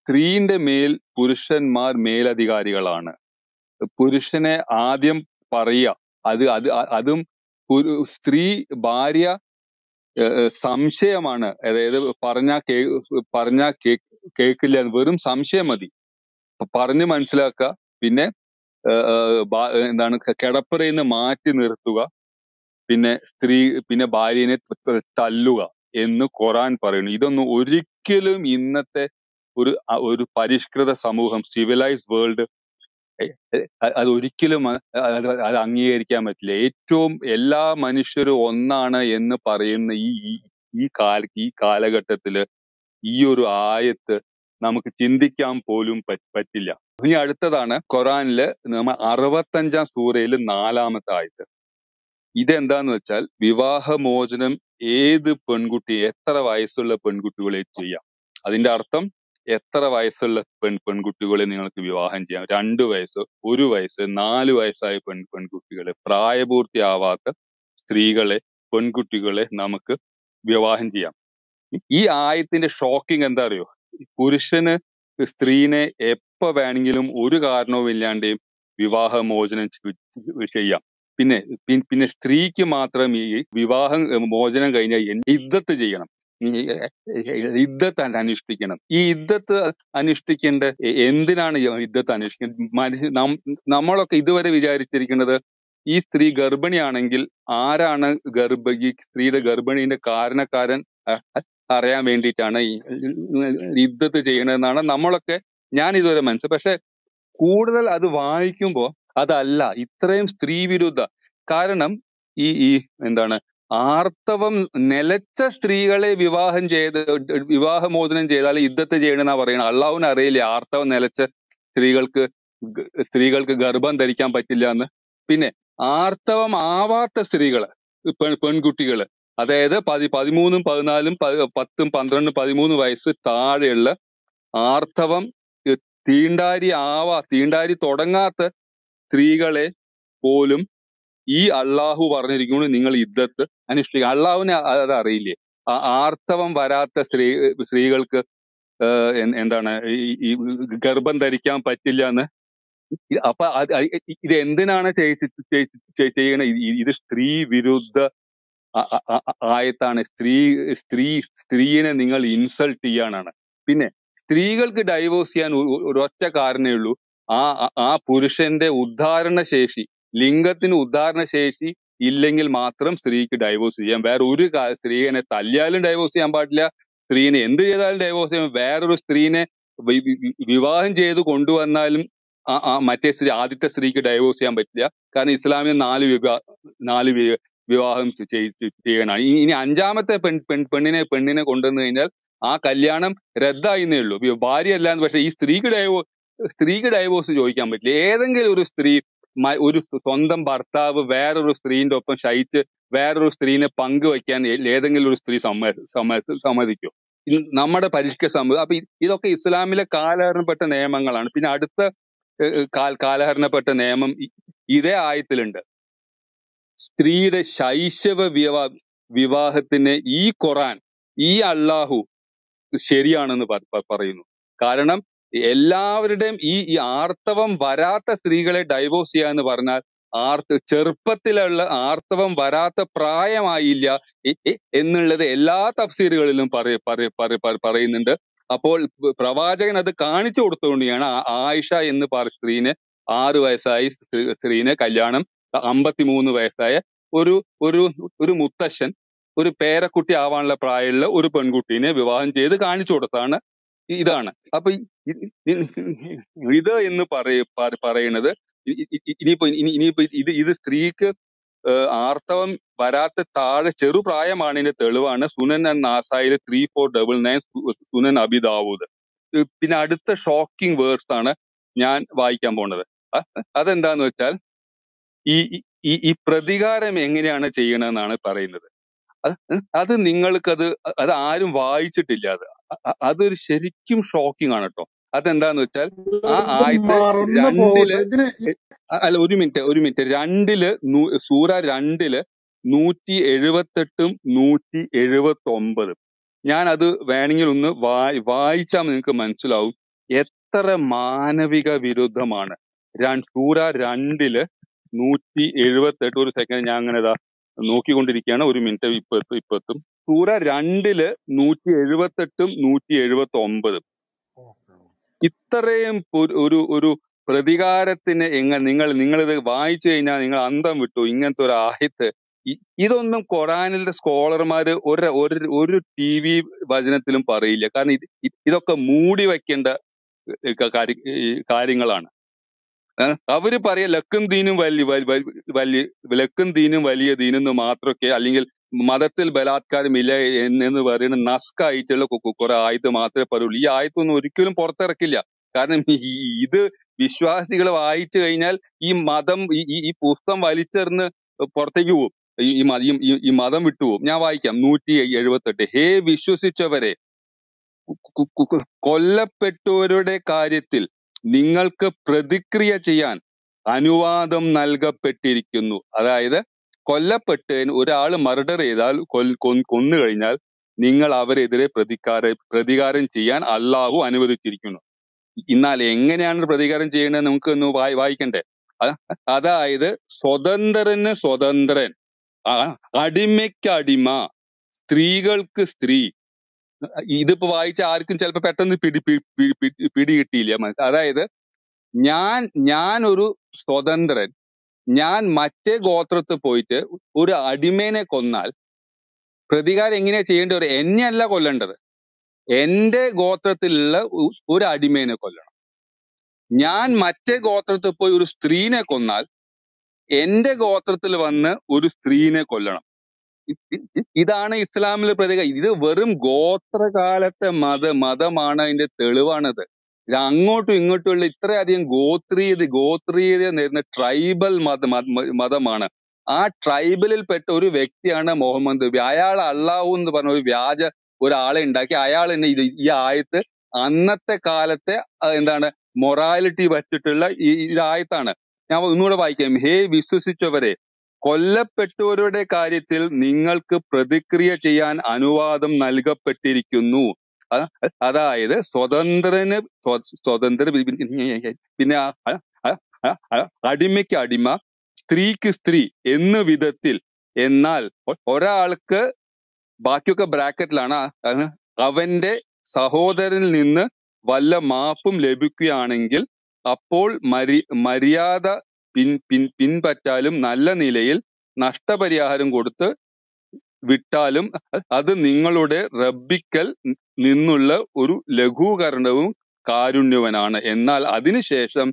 സ്ത്രീന്റെ മേൽ പുരുഷന്മാർ മേലധികാരികളാണ് പുരുഷനെ ആദ്യം പറയുക അത് അത് അ- അതും ഒരു സ്ത്രീ ഭാര്യ ഏഹ്, ഏഹ്, സംശയമാണ് അതായത് പറഞ്ഞാ കേ പറഞ്ഞാ കേ കേൾക്കില്ല വെറും സംശയം മതി പറഞ്ഞ് മനസ്സിലാക്കുക പിന്നെ ഏഹ്, ഏഹ്, ബാ- എന്താണ് കിടപ്പറയിൽ നിന്ന് മാറ്റി നിർത്തുക പിന്നെ സ്ത്രീ പിന്നെ ഭാര്യനെ ത- തല്ലുക എന്ന് ഖുറാൻ പറയുന്നു ഇതൊന്നും ഒരിക്കലും ഇന്നത്തെ ഒരു അ- ഒരു പരിഷ്കൃത സമൂഹം സിവിലൈസ്ഡ് വേൾഡ് അത് ഒരിക്കലും അ- അത് അത് അംഗീകരിക്കാൻ പറ്റില്ല ഏറ്റവും എല്ലാ മനുഷ്യരും ഒന്നാണ് എന്ന് പറയുന്ന ഈ ഈ- ഈ കാല ഈ കാലഘട്ടത്തില് ഈ ഒരു ആയത്ത് നമുക്ക് ചിന്തിക്കാൻ പോലും പറ്റ് പറ്റില്ല ഇനി അടുത്തതാണ് ഖുറാനില് നമ്മ അറുപത്തഞ്ചാം സൂറയിൽ നാലാമത്തെ ആയത്ത് ഇതെന്താന്ന് വെച്ചാൽ വിവാഹമോചനം ഏത് പെൺകുട്ടി എത്ര വയസ്സുള്ള പെൺകുട്ടികളെ ചെയ്യാം അതിന്റെ അർത്ഥം എത്ര വയസ്സുള്ള പെൺ പെൺകുട്ടികളെ നിങ്ങൾക്ക് വിവാഹം ചെയ്യാം രണ്ട് വയസ്സ് ഒരു വയസ്സ് നാല് വയസ്സായ പെൺ പെൺകുട്ടികളെ പ്രായപൂർത്തിയാവാത്ത സ്ത്രീകളെ പെൺകുട്ടികളെ നമുക്ക് വിവാഹം ചെയ്യാം ഈ ആയത്തിന്റെ ഷോക്കിംഗ് എന്താ അറിയോ പുരുഷന് സ്ത്രീനെ എപ്പോ വേണമെങ്കിലും ഒരു കാരണവും ഇല്ലാണ്ട് വിവാഹമോചനം ചെ- ചെയ്യാം പിന്നെ പി- പിന്നെ സ്ത്രീക്ക് മാത്രം ഈ വിവാഹം ഏ, മോചനം കഴിഞ്ഞാൽ ഇദ്ദത്ത് ചെയ്യണം ഈ, ഏ, ഇദ്ദത്ത് അന- അനുഷ്ഠിക്കണം ഈ ഇദ്ദത്ത് അനുഷ്ഠിക്കേണ്ട എ- എന്തിനാണ് ഈ ഇദ്ദത്ത് അനുഷ്ഠിക്കുന്നത് മനുഷ്യ നം- നമ്മളൊക്കെ ഇതുവരെ വിചാരിച്ചിരിക്കുന്നത് ഈ സ്ത്രീ ഗർഭിണിയാണെങ്കിൽ ആരാണ് ഗർഭ ഈ സ്ത്രീയുടെ ഗർഭിണീന്റെ കാരണക്കാരൻ അ- അറിയാൻ വേണ്ടിയിട്ടാണ് ഈ ഇദ്ദത്ത് ചെയ്യണതെന്നാണ് നമ്മളൊക്കെ ഞാൻ ഇതുവരെ മനസ്സിൽ പക്ഷെ കൂടുതൽ അത് വായിക്കുമ്പോ അതല്ല ഇത്രയും സ്ത്രീ വിരുദ്ധ കാരണം ഈ ഈ എന്താണ് ആർത്തവം നിലച്ച സ്ത്രീകളെ വിവാഹം ചെയ്ത് വിവാഹമോചനം ചെയ്താൽ യുദ്ധത്തെ ചെയ്യണമെന്നാ പറയുന്നത് അള്ളാഹുവിന് അറിയില്ലേ ആർത്തവം നിലച്ച സ്ത്രീകൾക്ക് ഗ- സ്ത്രീകൾക്ക് ഗർഭം ധരിക്കാൻ പറ്റില്ല എന്ന് പിന്നെ ആർത്തവം ആവാത്ത സ്ത്രീകള് പെൺ പെൺകുട്ടികള് അതായത് പതി പതിമൂന്നും പതിനാലും പ- പത്തും പന്ത്രണ്ടും പതിമൂന്ന് വയസ്സ് താഴെയുള്ള ആർത്തവം ഏഹ് തീണ്ടാരി ആവാ തീണ്ടാരി തുടങ്ങാത്ത സ്ത്രീകളെ പോലും ഈ അള്ളാഹു പറഞ്ഞിരിക്കുന്നു നിങ്ങൾ യുദ്ധത്ത് അനുഷ്ഠിക്കുക അള്ളാഹുവിനെ അ- അത് അറിയില്ലേ ആ ആർത്തവം വരാത്ത സ്ത്രീ സ്ത്രീകൾക്ക് ഏഹ് എൻ- എന്താണ് ഈ ഈ ഗർഭം ധരിക്കാൻ പറ്റില്ല എന്ന് ഇത് അപ്പൊ അത് അത് ഇത് എന്തിനാണ് ചെയ്യണ ഇത് സ്ത്രീ വിരുദ്ധ ആ- ആ- ആ- ആയത്താണ് സ്ത്രീ സ്ത്രീ സ്ത്രീയെ നിങ്ങൾ ഇൻസൾട്ട് ചെയ്യാനാണ് പിന്നെ സ്ത്രീകൾക്ക് ഡൈവോഴ്സ് ചെയ്യാൻ ഒ- ഒ- ഒരൊറ്റ കാരണമേ ഉള്ളൂ ആ ആ- ആ പുരുഷന്റെ ഉദ്ധാരണ ശേഷി ലിംഗത്തിന് ഉദ്ധാരണ ശേഷി ഇല്ലെങ്കിൽ മാത്രം സ്ത്രീക്ക് ഡൈവോഴ്സ് ചെയ്യാം വേറെ ഒരു കാ- സ്ത്രീയെ തല്ലിയാലും ഡൈവോഴ്സ് ചെയ്യാൻ പാടില്ല സ്ത്രീനെ എന്ത് ചെയ്താലും ഡൈവോഴ്സ് ചെയ്യാം വേറൊരു സ്ത്രീനെ വി- വി- വി- വിവാഹം ചെയ്ത് കൊണ്ടുവന്നാലും ആ ആ മറ്റേ സ്ത്രീ ആദ്യത്തെ സ്ത്രീക്ക് ഡൈവോഴ്സ് ചെയ്യാൻ പറ്റില്ല കാരണം ഇസ്ലാമിൽ നാല് വിവാ നാല് വി- വിവാഹം ചെ- ചെയ്- ചെ- ചെയ്യണം ഇനി ഇനി അഞ്ചാമത്തെ പെൺ പെൺ പെണ്ണിനെ പെണ്ണിനെ കൊണ്ടുവന്നു കഴിഞ്ഞാൽ ആ കല്യാണം റദ്ദായിന്നേ ഉള്ളൂ ഇപ്പൊ ഭാര്യ അല്ലാന്ന് പക്ഷെ ഈ സ്ത്രീക്ക് ഡൈവോ സ്ത്രീക്ക് ഡൈവോഴ്സ് ചോദിക്കാൻ പറ്റില്ല ഏതെങ്കിലും ഒരു സ്ത്രീ മ- ഒരു സ്വന്തം ഭർത്താവ് വേറൊരു സ്ത്രീന്റെ ഒപ്പം ശയിച്ച് വേറൊരു സ്ത്രീനെ പങ്കുവയ്ക്കാൻ ഏ- ഏതെങ്കിലും ഒരു സ്ത്രീ സമ്മ സമ്മ സമ്മതിക്കും ഇന്ന് നമ്മുടെ പരിഷ്കൃത സമൂഹം അപ്പൊ ഇത് ഇതൊക്കെ ഇസ്ലാമിലെ കാലഹരണപ്പെട്ട നിയമങ്ങളാണ് പിന്നെ അടുത്ത ഏഹ്, ഏഹ്, കാൽ കാലഹരണപ്പെട്ട നിയമം ഇ- ഇതേ ആയത്തിലുണ്ട് സ്ത്രീയുടെ ശൈശവ വിവാ വിവാഹത്തിന് ഈ ഖുറാൻ ഈ അള്ളാഹു ശരിയാണെന്ന് പ- പ- പറയുന്നു കാരണം എല്ലാവരുടെയും ഈ ഈ ആർത്തവം വരാത്ത സ്ത്രീകളെ ഡൈവോഴ്സ് ചെയ്യുക എന്ന് പറഞ്ഞാൽ ആർത്ത് ചെറുപ്പത്തിലുള്ള ആർത്തവം വരാത്ത പ്രായമായില്ല എ- എ- എന്നുള്ളത് എല്ലാ തഫ്സീറുകളിലും പറയ പറയ പറയ പറ- പറയുന്നുണ്ട് അപ്പോൾ പ്രവാചകൻ അത് കാണിച്ചു കൊടുത്തുകൊണ്ടാണ് ആ- ആയിഷ എന്ന് പറ സ്ത്രീനെ ആറ് വയസ്സായി സ്ത്രീ- സ്ത്രീനെ കല്യാണം അമ്പത്തിമൂന്ന് വയസ്സായ ഒരു ഒരു ഒരു മുത്തശ്ശൻ ഒരു പേരക്കുട്ടി ആവാനുള്ള പ്രായമുള്ള ഒരു പെൺകുട്ടീനെ വിവാഹം ചെയ്ത് കാണിച്ചു കൊടുത്താണ് ഇ- ഇതാണ് അപ്പൊ ഇ- ഇ- ഇ- ഇത് എന്ന് പറയ പറ- പറയുന്നത് ഇ- ഇ- ഇ- ഇനിയിപ്പോ ഇനി ഇനിയിപ്പോ ഇത് ഇത് സ്ത്രീക്ക് ഏഹ് ആർത്തവം വരാത്ത താഴെ ചെറുപ്രായമാണിന്റെ തെളിവാണ് സുനൻ ആൻഡ് നാസായിൽ ത്രീ ഫോർ ഡബിൾ നയൻ സുനൻ അബിദാവൂദ് ഏഹ് പിന്നെ അടുത്ത ഷോക്കിംഗ് വേർഡ്സ് ആണ് ഞാൻ വായിക്കാൻ പോണത് അ- അതെന്താന്ന് വെച്ചാൽ ഈ ഈ ഈ- ഈ പ്രതികാരം എങ്ങനെയാണ് ചെയ്യണമെന്നാണ് പറയുന്നത് അത് അത് നിങ്ങൾക്കത് അത് ആരും വായിച്ചിട്ടില്ല അത് അ- അ- അതൊരു ശരിക്കും ഷോക്കിംഗ് ആണ് കേട്ടോ അതെന്താന്ന് വെച്ചാൽ ആ ഇത് ആയത്ത് മറന്നു രണ്ടില് പോകട്ടെ ഇതിന് അ- അല്ല ഒരു മിനിറ്റ് ഒരു മിനിറ്റ് രണ്ടില് നൂ- സൂറ രണ്ടില് നൂറ്റി എഴുപത്തെട്ടും നൂറ്റി എഴുപത്തി ഒമ്പതും ഞാൻ അത് വേണമെങ്കിൽ ഒന്ന് വായി വായിച്ചാൽ നിങ്ങൾക്ക് മനസ്സിലാവും എത്ര മാനവിക വിരുദ്ധമാണ് രണ്ട് സൂറ രണ്ടില് നൂറ്റി എഴുപത്തി എട്ട് ഒരു സെക്കൻഡ് ഞാൻ അങ്ങനെ ഇതാ നോക്കിക്കൊണ്ടിരിക്കുകയാണ് ഒരു മിനിറ്റ് ഇപ്പൊ എത്തും ഇപ്പൊ എത്തും സൂറ രണ്ടില് നൂറ്റി എഴുപത്തി എട്ടും നൂറ്റി എഴുപത്തി ഒമ്പതും ഇത്രയും ഒരു ഒരു ഒരു പ്രതികാരത്തിന് എങ്ങനെ നിങ്ങൾ നിങ്ങളിത് വായിച്ചു കഴിഞ്ഞാൽ നിങ്ങൾ അന്തം വിട്ടു ഇങ്ങനത്തെ ഒരു ആയത്ത് ഇ- ഇതൊന്നും ഖുറാനിലെ സ്കോളർമാര് ഒരു ഒരു ഒരു ടി വി വചനത്തിലും പറയില്ല കാരണം ഇത് ഇത് ഇതൊക്കെ മൂടി വെക്കേണ്ട ഏ, ക- കാര്യ- ഈ കാര്യങ്ങളാണ് ഏഹ് അവര് പറയാ ലക്കും ദീനും വലിയ വലിയ വലിയ ലക്കും ദീനും വലിയ ദീനെന്ന് മാത്രമൊക്കെ അല്ലെങ്കിൽ മതത്തിൽ ബലാത്കാരമില്ല എന്ന് എന്ന് പറയുന്ന നസ്കായിട്ടുള്ള കു- കുറെ ആയത്ത് മാത്രമേ പറയുള്ളൂ ഈ ആയത്തൊന്നും ഒരിക്കലും പുറത്തിറക്കില്ല കാരണം ഈ ഈ- ഇത് വിശ്വാസികൾ വായിച്ചു കഴിഞ്ഞാൽ ഈ മതം ഈ ഈ ഈ പുസ്തകം വലിച്ചെറിഞ്ഞ് പുറത്തേക്ക് പോകും ഈ ഈ മ- ഈ- ഈ- ഈ മതം വിട്ടുപോകും ഞാൻ വായിക്കാം നൂറ്റി എഴുപത്തെട്ട് ഹേ വിശ്വസിച്ചവരെ കു- കു- കു- കൊല്ലപ്പെട്ടവരുടെ കാര്യത്തിൽ നിങ്ങൾക്ക് പ്രതിക്രിയ ചെയ്യാൻ അനുവാദം നൽകപ്പെട്ടിരിക്കുന്നു അതായത് കൊല്ലപ്പെട്ടതിന് ഒരാൾ മർഡർ ചെയ്താൽ കൊൽ കൊ- കൊന്നു കഴിഞ്ഞാൽ നിങ്ങൾ അവരെതിരെ പ്രതികാര പ്രതികാരം ചെയ്യാൻ അള്ളാഹു അനുവദിച്ചിരിക്കുന്നു എന്നാൽ എങ്ങനെയാണ് പ്രതികാരം ചെയ്യേണ്ടത് നമുക്ക് ഒന്ന് വായി വായിക്കണ്ടേ അ- അതായത് സ്വതന്ത്രന് സ്വതന്ത്രൻ ആ- അടിമയ്ക്ക് അടിമ സ്ത്രീകൾക്ക് സ്ത്രീ ഇതിപ്പോ വായിച്ച ആർക്കും ചിലപ്പോ പെട്ടെന്ന് പിടി പി- പി- പി- പിടി കിട്ടിയില്ല മനസ്സ് അതായത് ഞാൻ ഞാൻ ഒരു സ്വതന്ത്രൻ ഞാൻ മറ്റേ ഗോത്രത്തിൽ പോയിട്ട് ഒരു അടിമേനെ കൊന്നാൽ പ്രതികാരം എങ്ങനെയാ ചെയ്യേണ്ടത് എന്നെ അല്ല കൊല്ലേണ്ടത് എന്റെ ഗോത്രത്തിലുള്ള ഒ- ഒരു അടിമേനെ കൊല്ലണം ഞാൻ മറ്റേ ഗോത്രത്തിൽ പോയി ഒരു സ്ത്രീനെ കൊന്നാൽ എന്റെ ഗോത്രത്തിൽ വന്ന് ഒരു സ്ത്രീനെ കൊല്ലണം ഇ- ഇ- ഇതാണ് ഇസ്ലാമിലെ പ്രതികാരം ഇത് വെറും ഗോത്രകാലത്തെ മത മതമാണ് അതിന്റെ തെളിവാണത് ഇത് അങ്ങോട്ടും ഇങ്ങോട്ടുമുള്ള ഇത്രയധികം ഗോത്രീയത ഗോത്രീയത നേരുന്ന ട്രൈബൽ മത മത- മതമാണ് ആ ട്രൈബലിൽപ്പെട്ട ഒരു വ്യക്തിയാണ് മുഹമ്മദ് നബി അയാൾ അള്ളാഹു എന്ന് പറഞ്ഞ ഒരു വ്യാജ ഒരാളെ ഉണ്ടാക്കി അയാൾ തന്നെ ഇത് ഈ ആയത്ത് അന്നത്തെ കാലത്തെ ആ, എന്താണ് മൊറാലിറ്റി വച്ചിട്ടുള്ള ഈ ഈ ആയത്താണ് ഞാൻ ഒന്നുകൂടെ വായിക്കാം ഹേ വിശ്വസിച്ചവരെ കൊല്ലപ്പെട്ടവരുടെ കാര്യത്തിൽ നിങ്ങൾക്ക് പ്രതിക്രിയ ചെയ്യാൻ അനുവാദം നൽകപ്പെട്ടിരിക്കുന്നു അ- അതായത് സ്വതന്ത്രന് സ്വ- സ്വതന്ത്ര പിന്നെ ആ- ആ- ആ- ആ- ആ- അടിമയ്ക്ക് അടിമ സ്ത്രീക്ക് സ്ത്രീ എന്ന വിധത്തിൽ എന്നാൽ ഒ- ഒരാൾക്ക് ബാക്കിയൊക്കെ ബ്രാക്കറ്റിലാണ് ആ- അത് അവന്റെ സഹോദരനിൽ നിന്ന് വല്ല മാപ്പും ലഭിക്കുകയാണെങ്കിൽ അപ്പോൾ മരി മര്യാദ പിൻ പിൻ പിൻപറ്റാലും നല്ല നിലയിൽ നഷ്ടപരിഹാരം കൊടുത്ത് വിട്ടാലും അത് നിങ്ങളുടെ റബ്ബിക്കൽ നിന്നുള്ള ഒരു ലഘൂകരണവും കാരുണ്യവനാണ് എന്നാൽ അതിനുശേഷം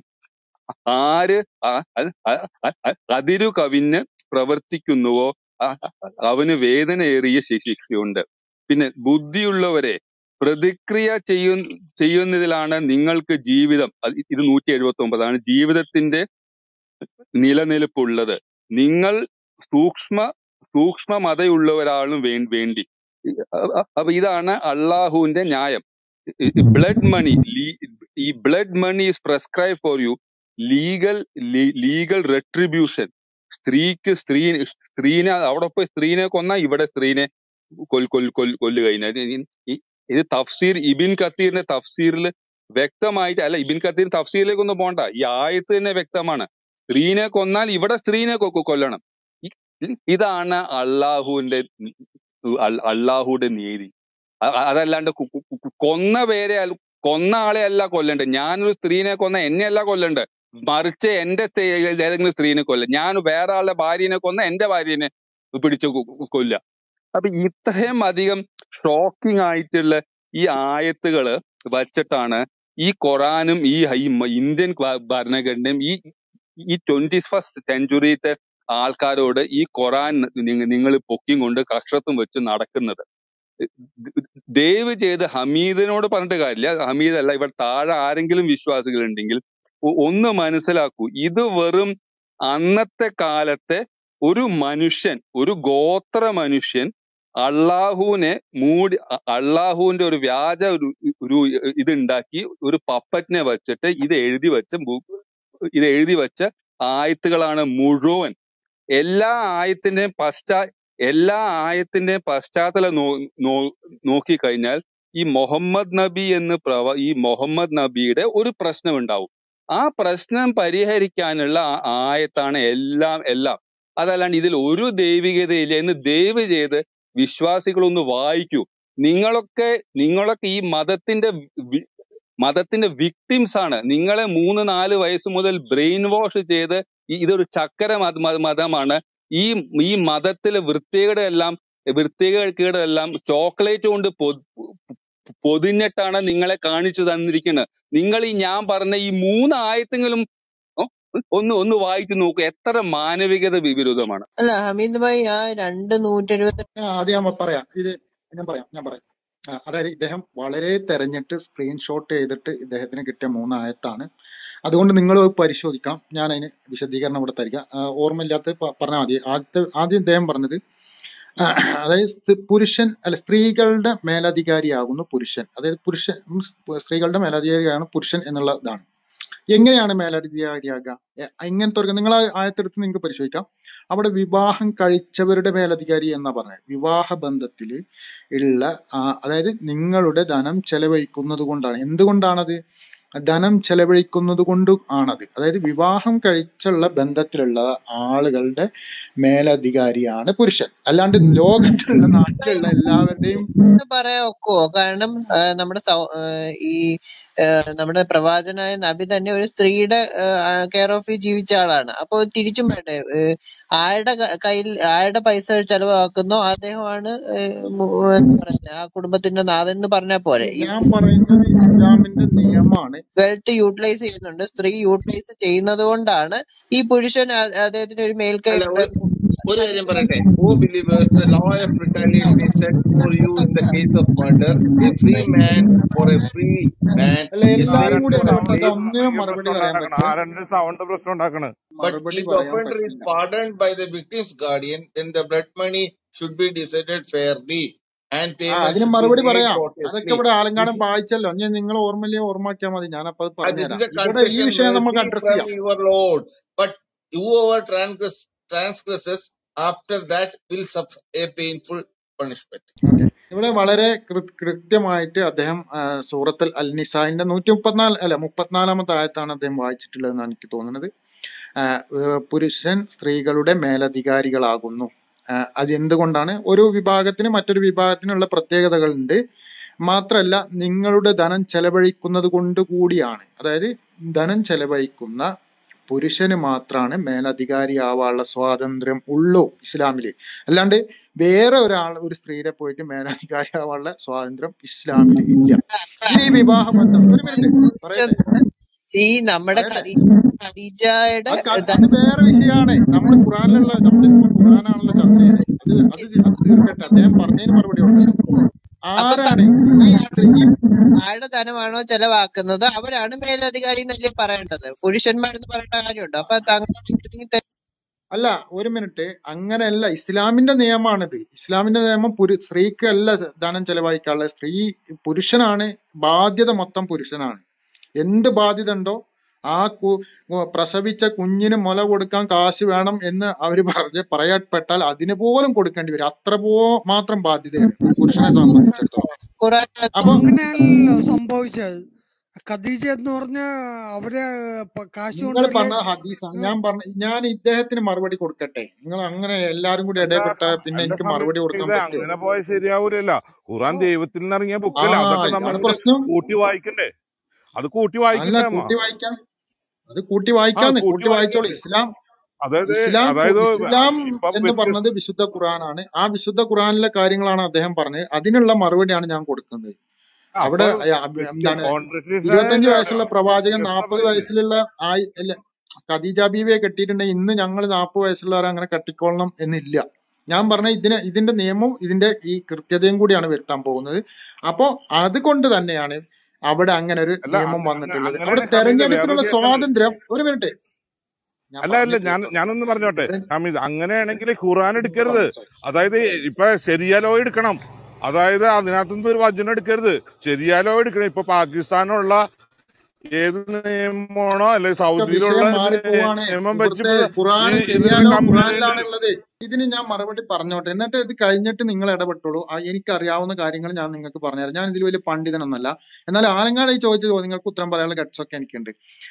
ആര് അ- അ- അ- അ- അ- അതിരു കവിഞ്ഞ് പ്രവർത്തിക്കുന്നുവോ അ- അവന് വേദനയേറിയ ശി- ശിക്ഷയുണ്ട് പിന്നെ ബുദ്ധിയുള്ളവരെ പ്രതിക്രിയ ചെയ്യ ചെയ്യുന്നതിലാണ് നിങ്ങൾക്ക് ജീവിതം അത് ഇത് നൂറ്റി എഴുപത്തി ഒമ്പതാണ് ജീവിതത്തിന്റെ നിലനിൽപ്പുള്ളത് നിങ്ങൾ സൂക്ഷ്മ സൂക്ഷ്മമതയുള്ളവരാളും വേ വേണ്ടി അ- അ- അപ്പൊ ഇതാണ് അള്ളാഹുവിന്റെ ന്യായം ബ്ലഡ് മണി ഈ blood money is prescribe for you legal legal retribution സ്ത്രീക്ക് സ്ത്രീ സ്ത്രീനെ അവിടെ പോയി സ്ത്രീനെ കൊന്നാൽ ഇവിടെ സ്ത്രീനെ കൊൽ കൊൽ കൊൽ കൊല്ലുക കഴിഞ്ഞാൽ ഇത് തഫ്സീർ ഇബിൻ കത്തീറിന്റെ തഫ്സീറിൽ വ്യക്തമായിട്ട് അല്ല ഇബിൻ കത്തീർ തഫ്സീറിലേക്ക് ഒന്നും പോണ്ട ഈ ആയത്ത് തന്നെ വ്യക്തമാണ് സ്ത്രീനെ കൊന്നാൽ ഇവിടെ സ്ത്രീനെ കൊ- കൊ- കൊല്ലണം ഇ- ഇതാണ് അള്ളാഹുവിന്റെ അൽ- അള്ളാഹുവിന്റെ നീതി അ- അ- അതല്ലാണ്ട് കു- കു- കു- കൊന്ന പേരെ അല്ല- കൊന്ന ആളെ അല്ല കൊല്ലണ്ടേ ഞാനൊരു സ്ത്രീനെ കൊന്ന എന്നെ അല്ല കൊല്ലണ്ടേ മറിച്ച് എന്റെ സ്ത്രീ- ഏതെങ്കിലും സ്ത്രീനെ കൊല്ല ഞാൻ വേറെ ആളുടെ ഭാര്യനെ കൊന്ന എന്റെ ഭാര്യനെ പിടിച്ച് കൊ- കൊ- കൊല്ലുക അപ്പൊ ഇത്രയും അധികം ഷോക്കിംഗ് ആയിട്ടുള്ള ഈ ആയത്തുകള് വച്ചിട്ടാണ് ഈ ഖുറാനും ഈ ഹൈ- മ- ഇന്ത്യൻ ഭ- ഭരണഘടനയും ഈ ഈ ട്വന്റി ഫസ്റ്റ് സെഞ്ചുറിത്തെ ആൾക്കാരോട് ഈ ഖുറാൻ നിങ്ങൾ പൊക്കിയും കൊണ്ട് കക്ഷത്തും വെച്ച് നടക്കുന്നത് ദയവ് ചെയ്ത് ഹമീദിനോട് പറഞ്ഞിട്ട് കാര്യമില്ല ഹമീദ് അല്ല ഇവിടെ താഴെ ആരെങ്കിലും വിശ്വാസികൾ ഉണ്ടെങ്കിൽ ഒ- ഒന്ന് മനസ്സിലാക്കൂ ഇത് വെറും അന്നത്തെ കാലത്തെ ഒരു മനുഷ്യൻ ഒരു ഗോത്ര മനുഷ്യൻ അള്ളാഹുവിനെ മൂടി അ- അള്ളാഹുവിന്റെ ഒരു വ്യാജ ഒരു ഒരു ഇതുണ്ടാക്കി ഒരു പപ്പറ്റിനെ വെച്ചിട്ട് ഇത് എഴുതി വെച്ച ബു- ഇത് എഴുതി വെച്ച ആയത്തുകളാണ് മുഴുവൻ എല്ലാ ആയത്തിന്റെയും പശ്ചാ എല്ലാ ആയത്തിന്റെയും പശ്ചാത്തലം നോ നോ നോക്കിക്കഴിഞ്ഞാൽ ഈ മുഹമ്മദ് നബി എന്ന് പ്രവ ഈ മുഹമ്മദ് നബിയുടെ ഒരു പ്രശ്നം ഉണ്ടാവും ആ പ്രശ്നം പരിഹരിക്കാനുള്ള ആ- ആയത്താണ് എല്ലാം എല്ലാം അതല്ലാണ്ട് ഇതിൽ ഒരു ദൈവികതയില്ല എന്ന് ദയവ് ചെയ്ത് വിശ്വാസികളൊന്ന് വായിക്കൂ നിങ്ങളൊക്കെ നിങ്ങളൊക്കെ ഈ മതത്തിന്റെ വി- മതത്തിന്റെ വിക്ടിംസ് ആണ് നിങ്ങളെ മൂന്ന് നാല് വയസ്സ് മുതൽ ബ്രെയിൻ വാഷ് ചെയ്ത് ഈ- ഇതൊരു ചക്കര മത മത- മതമാണ് ഈ ഈ മതത്തിലെ വൃത്തികേട് എല്ലാം വൃത്തികേട് എല്ലാം ചോക്ലേറ്റ് കൊണ്ട് പൊ- പൊതിഞ്ഞിട്ടാണ് നിങ്ങളെ കാണിച്ചു തന്നിരിക്കുന്നത് നിങ്ങൾ ഈ ഞാൻ പറഞ്ഞ ഈ മൂന്ന് ആയത്തെങ്കിലും ഓ, ഒന്ന് ഒന്ന് വായിച്ചു നോക്കൂ എത്ര മാനവികത വിരുദ്ധമാണ് അല്ല ഹമീദ് ഭായി ആ രണ്ട് നൂറ്റെഴുപത്തി ഞാൻ ആദ്യം ഞാൻ പറയാം ഇത് ഞാൻ പറയാം ഞാൻ പറയാം ആ, അതായത് ഇദ്ദേഹം വളരെ തെരഞ്ഞിട്ട് സ്ക്രീൻഷോട്ട് ചെയ്തിട്ട് ഇദ്ദേഹത്തിന് കിട്ടിയ മൂന്ന് ആയത്താണ് അതുകൊണ്ട് നിങ്ങൾ പരിശോധിക്കണം ഞാൻ അതിന് വിശദീകരണം ഇവിടെ തരിക ആ, ഓർമ്മയില്ലാത്ത പറഞ്ഞാൽ മതി ആദ്യത്തെ ആദ്യം ഇദ്ദേഹം പറഞ്ഞത് ആ, അതായത് സ്ത്രീ- പുരുഷൻ അല്ല സ്ത്രീകളുടെ മേലധികാരിയാകുന്നു പുരുഷൻ അതായത് പുരുഷൻ ഉം, സ്ത്രീകളുടെ മേലധികാരിയാണ് പുരുഷൻ എന്നുള്ള ഇതാണ് എങ്ങനെയാണ് മേലധികാരിയാകുക എ- ഇങ്ങനത്തെ ഒരു നിങ്ങൾ ആ ആയത്തെടുത്ത് നിങ്ങൾക്ക് പരിശോധിക്കാം അവിടെ വിവാഹം കഴിച്ചവരുടെ മേലധികാരി എന്നാ പറഞ്ഞത് വിവാഹ ബന്ധത്തിൽ ഉള്ള ആ, അതായത് നിങ്ങളുടെ ധനം ചെലവഴിക്കുന്നത് കൊണ്ടാണ് എന്തുകൊണ്ടാണത് ധനം ചെലവഴിക്കുന്നത് കൊണ്ട് ആണത് അതായത് വിവാഹം കഴിച്ചുള്ള ബന്ധത്തിലുള്ള ആളുകളുടെ മേലധികാരിയാണ് പുരുഷൻ അല്ലാണ്ട് ലോകത്തിലുള്ള നാട്ടിലുള്ള എല്ലാവരുടെയും പറയാൻ ഒക്കുവോ കാരണം ആ, നമ്മുടെ സൗ- ആ, ഈ ആ, നമ്മുടെ പ്രവാചനായ നബി തന്നെ ഒരു സ്ത്രീയുടെ കെയർ ഓഫ് ജീവിച്ച ആളാണ് അപ്പൊ തിരിച്ചും വേണ്ടേ ഏ, ആരുടെ ക- കയ്യിൽ ആരുടെ പൈസ ചെലവാക്കുന്നോ അദ്ദേഹമാണ് ഏ, മു- എന്താ പറയുന്നെ, ആ കുടുംബത്തിന്റെ നാഥൻ എന്ന് പറഞ്ഞാൽ പോരെ ഈ ഞാൻ പറയുന്നത് ഇസ്ലാമിന്റെ നിയമമാണ് വെൽത്ത് യൂട്ടിലൈസ് ചെയ്യുന്നുണ്ട് സ്ത്രീ യൂട്ടിലൈസ് ചെയ്യുന്നത് കൊണ്ടാണ് ഈ പുരുഷൻ ആ- അദ്ദേഹത്തിന് ഒരു മേൽക്കൈ അല്ല ഉണ്ട് ഒരു ഒരു കാര്യം പറയട്ടെ O believers the law of retaliation is set for you in the case of murder a free man for a free man അല്ല is എല്ലാരും same കൂടി for a ഇടപെട്ടത് free ഒന്നിനും ഭയങ്കര മറുപടി പ്രശ്നം പറയാൻ ഉണ്ടാക്കണം പറ്റില്ല ആരന്റെ സൗണ്ട് പ്രശ്നം ഉണ്ടാക്കണ് but മറുപടി if the പറയാൻ offender is പറ്റില്ല pardoned by the victim's guardian then the blood money should be decided fairly and ആ payment അതിന് should be മറുപടി made പറയാം അതൊക്കെ courteously ഇവിടെ this ആലങ്കാടം is വായിച്ചല്ലോ ഞാൻ നിങ്ങൾ ഓർമ്മയില്ലേ ഓർമ്മാക്കിയാൽ മതി ഞാനപ്പോ അത് uh, this പറഞ്ഞുതരാം is a ഇവിടെ ഈ confession വിഷയം നമുക്ക് mercy അഡ്രസ് from ചെയ്യാം your lord but whoever transgress, transgresses after that will suffer a painful punishment okay ഇവിടെ വളരെ കൃ- കൃത്യമായിട്ട് അദ്ദേഹം ആ, സൂറത്തുൽ അൽ നിസായിന്റെ നൂറ്റി മുപ്പത്തിനാല് അല്ല മുപ്പത്തിനാലാമത്തെ ആയത്താണ് അദ്ദേഹം വായിച്ചിട്ടുള്ളതെന്നാണ് എനിക്ക് തോന്നുന്നത് ആ, ഏർ പുരുഷൻ സ്ത്രീകളുടെ മേലധികാരികളാകുന്നു ആ, അത് എന്തുകൊണ്ടാണ് ഒരു വിഭാഗത്തിന് മറ്റൊരു വിഭാഗത്തിനുള്ള പ്രത്യേകതകളുണ്ട് മാത്രല്ല നിങ്ങളുടെ ധനം ചെലവഴിക്കുന്നത് കൊണ്ട് കൂടിയാണ് അതായത് ധനം ചെലവഴിക്കുന്ന പുരുഷന് മാത്രമാണ് മേലധികാരിയാവാനുള്ള സ്വാതന്ത്ര്യം ഉള്ളൂ ഇസ്ലാമില് അല്ലാണ്ട് വേറെ ഒരാൾ ഒരു സ്ത്രീയുടെ പോയിട്ട് മേലധികാരിയാവാനുള്ള സ്വാതന്ത്ര്യം ഇസ്ലാമിൽ ഇല്ല ഇനി ഈ വിവാഹ ബന്ധം ഒരു മിനിറ്റ് പറയട്ടെ ഈ നമ്മുടെ പറയട്ടെ ഖദീ- ഖദീജയുടെ അത് ക- ധ- അത് വേറെ വിഷയമാണ് നമ്മൾ ഖുറാനിലുള്ള നമ്മളിപ്പോ ഖുറാനാണല്ലോ ചർച്ച ചെയ്യുന്നത് അത് അത് അത് തീർക്കട്ടെ അദ്ദേഹം പറഞ്ഞതിന് മറുപടി ഉണ്ട് അപ്പൊ ആരാണ് ഈ സ്ത്രീ ഈ ആരുടെ ധനമാണോ ചെലവാക്കുന്നത് അവരാണ് മേലധികാരി എന്നല്ലേ പറയേണ്ടത് പുരുഷന്മാരെന്ന് പറയേണ്ട കാര്യമുണ്ടോ അപ്പൊ തങ്ങൾ അല്ല ഒരു മിനിറ്റ് അങ്ങനെയല്ല ഇസ്ലാമിന്റെ നിയമമാണിത് ഇസ്ലാമിന്റെ നിയമം പുരു സ്ത്രീക്ക് അല്ല ധനം ചെലവഴിക്കാനുള്ളത് സ്ത്രീ പുരുഷനാണ് ബാധ്യത മൊത്തം പുരുഷനാണ് എന്ത് ബാധ്യത ഉണ്ടോ ആ കു ഉ- പ്രസവിച്ച കുഞ്ഞിന് മുല കൊടുക്കാൻ കാശ് വേണം എന്ന് അവര് പറഞ്ഞ് പറയപ്പെട്ടാൽ അതിന് പോലും കൊടുക്കേണ്ടി വരും അത്ര പോ മാത്രം ബാധ്യതയാണ് ഒരു പുരുഷനെ സംബന്ധിച്ചിടത്തോളം ഖുറാൻ അപ്പൊ അങ്ങനെയല്ലല്ലോ സംഭവിച്ചത് ഖദീജ എന്ന് പറഞ്ഞ അവര് പ- കാശ് നിങ്ങൾ കൊണ്ട് പറഞ്ഞ വലിയ ഹദീസാണ് ഞാൻ പറഞ്ഞ ഞാൻ ഇദ്ദേഹത്തിന് മറുപടി കൊടുക്കട്ടെ നിങ്ങൾ അങ്ങനെ എല്ലാരും കൂടി അല്ല ഇടപെട്ട പിന്നെ എന്റെ എനിക്ക് മറുപടി കൊടുക്കാൻ ഇത് പറ്റുമോ അങ്ങനെ പോയാൽ ശരിയാവൂലല്ല ഖുറാൻ ദൈവത്തിൽ നിന്ന് ഇറങ്ങിയ ആ ബുക്കല്ല അതൊക്കെ ഇതാണ് നമ്മൾ പ്രശ്നം കൂട്ടി വായിക്കണ്ടേ അത് കൂട്ടി അല്ല വായിക്കണ്ടേ അമ്മ കൂട്ടി വായിക്കാം അത് കൂട്ടി ആ വായിക്കാന്ന് കൂട്ടി കൂട്ടി വായിച്ചോളൂ വായിക്കണ്ടേ ഇസ്ലാം അതായത് ഇസ്ലാം കു- അതായത് ഇസ്ലാം ഇപ്പൊ എന്ന് വ്യത്യസ്ത പറഞ്ഞത് വിശുദ്ധ ഖുർആനാണ് ആ വിശുദ്ധ ഖുർആനിലെ കാര്യങ്ങളാണ് അദ്ദേഹം പറഞ്ഞത് അതിനുള്ള മറുപടിയാണ് ഞാൻ കൊടുക്കുന്നത് അപ്പൊ അവിടെ അയ- അബ് വ്യത്യ എന്താണ് കോൺട്രഡിക്ഷൻ ഇരുപത്തഞ്ച് വയസ്സുള്ള പ്രവാചകൻ വ്യത്യസ്ത നാൽപ്പത് പറയില്ലേ വയസ്സിലുള്ള ആയി അല്ല ഖദീജ ബീവിയെ കെട്ടിയിട്ടുണ്ടെങ്കിൽ ഇന്ന് ഞങ്ങൾ നാൽപ്പത് വയസ്സുള്ളവരെ അങ്ങനെ കെട്ടിക്കൊള്ളണം എന്നില്ല ഞാൻ പറഞ്ഞ ഇതിന് ഇതിന്റെ നിയമവും ഇതിന്റെ ഈ കൃത്യതയും കൂടിയാണ് വരുത്താൻ പോകുന്നത് അപ്പോ അതുകൊണ്ട് തന്നെയാണ് അവിടെ അങ്ങനെ ഒരു അല്ല നിയമം അങ്ങ- അങ്ങ- വന്നിട്ടുള്ളത് അങ്ങനെ അവിടെ ഹമീദ് തെരഞ്ഞെടുപ്പിനുള്ള വേറൊരു കേസുണ്ട് സ്വാതന്ത്ര്യം ഒരു മിനിറ്റ് ഞാൻ അല്ല അല്ല പറഞ്ഞു ഞാൻ തീർത്തോട്ടെ ഞാനൊന്ന് പറഞ്ഞോട്ടെ തെരഞ്ഞ- ഹമീദ് അങ്ങനെയാണെങ്കിൽ ഖുറാൻ ഉം, എടുക്കരുത് പറഞ്ഞു സാർ അതായത് ഇപ്പൊ ശരിയാലോ എടുക്കണം അതായത് അതിനകത്തുനിന്ന് ഒരു വചനം എടുക്കരുത് ശരിയാലോ എടുക്കണം ഇപ്പൊ പാകിസ്ഥാനുള്ള ഏത് നിയമമാണോ അല്ലെ ഒക്കെ സൗദിയിലുള്ള വിഷയം മാറി പോവാണ് നിയമം സുഹൃത്തെ വെച്ചിട്ട് ഖുറാന് ഈ ഇതിന് ശരിയാലോ കംപ്ലൈന്റ് ഖുറാനിലാണുള്ളത് ഇതിന് ഞാൻ മറുപടി പറഞ്ഞോട്ടെ എന്നിട്ട് ഇത് കഴിഞ്ഞിട്ട് നിങ്ങൾ ഇടപെട്ടോളൂ ആ എനിക്കറിയാവുന്ന കാര്യങ്ങൾ ഞാൻ നിങ്ങൾക്ക് പറഞ്ഞുതരാം ഞാൻ ഇതിൽ വലിയ പണ്ഡിതനൊന്നല്ല എന്നാൽ ആലങ്കാട് ഈ ചോദിച്ച ചോദ്യങ്ങൾക്ക് ഉത്തരം പറയാനുള്ള ഗട്സ് ഒക്കെ എനിക്കുണ്ട്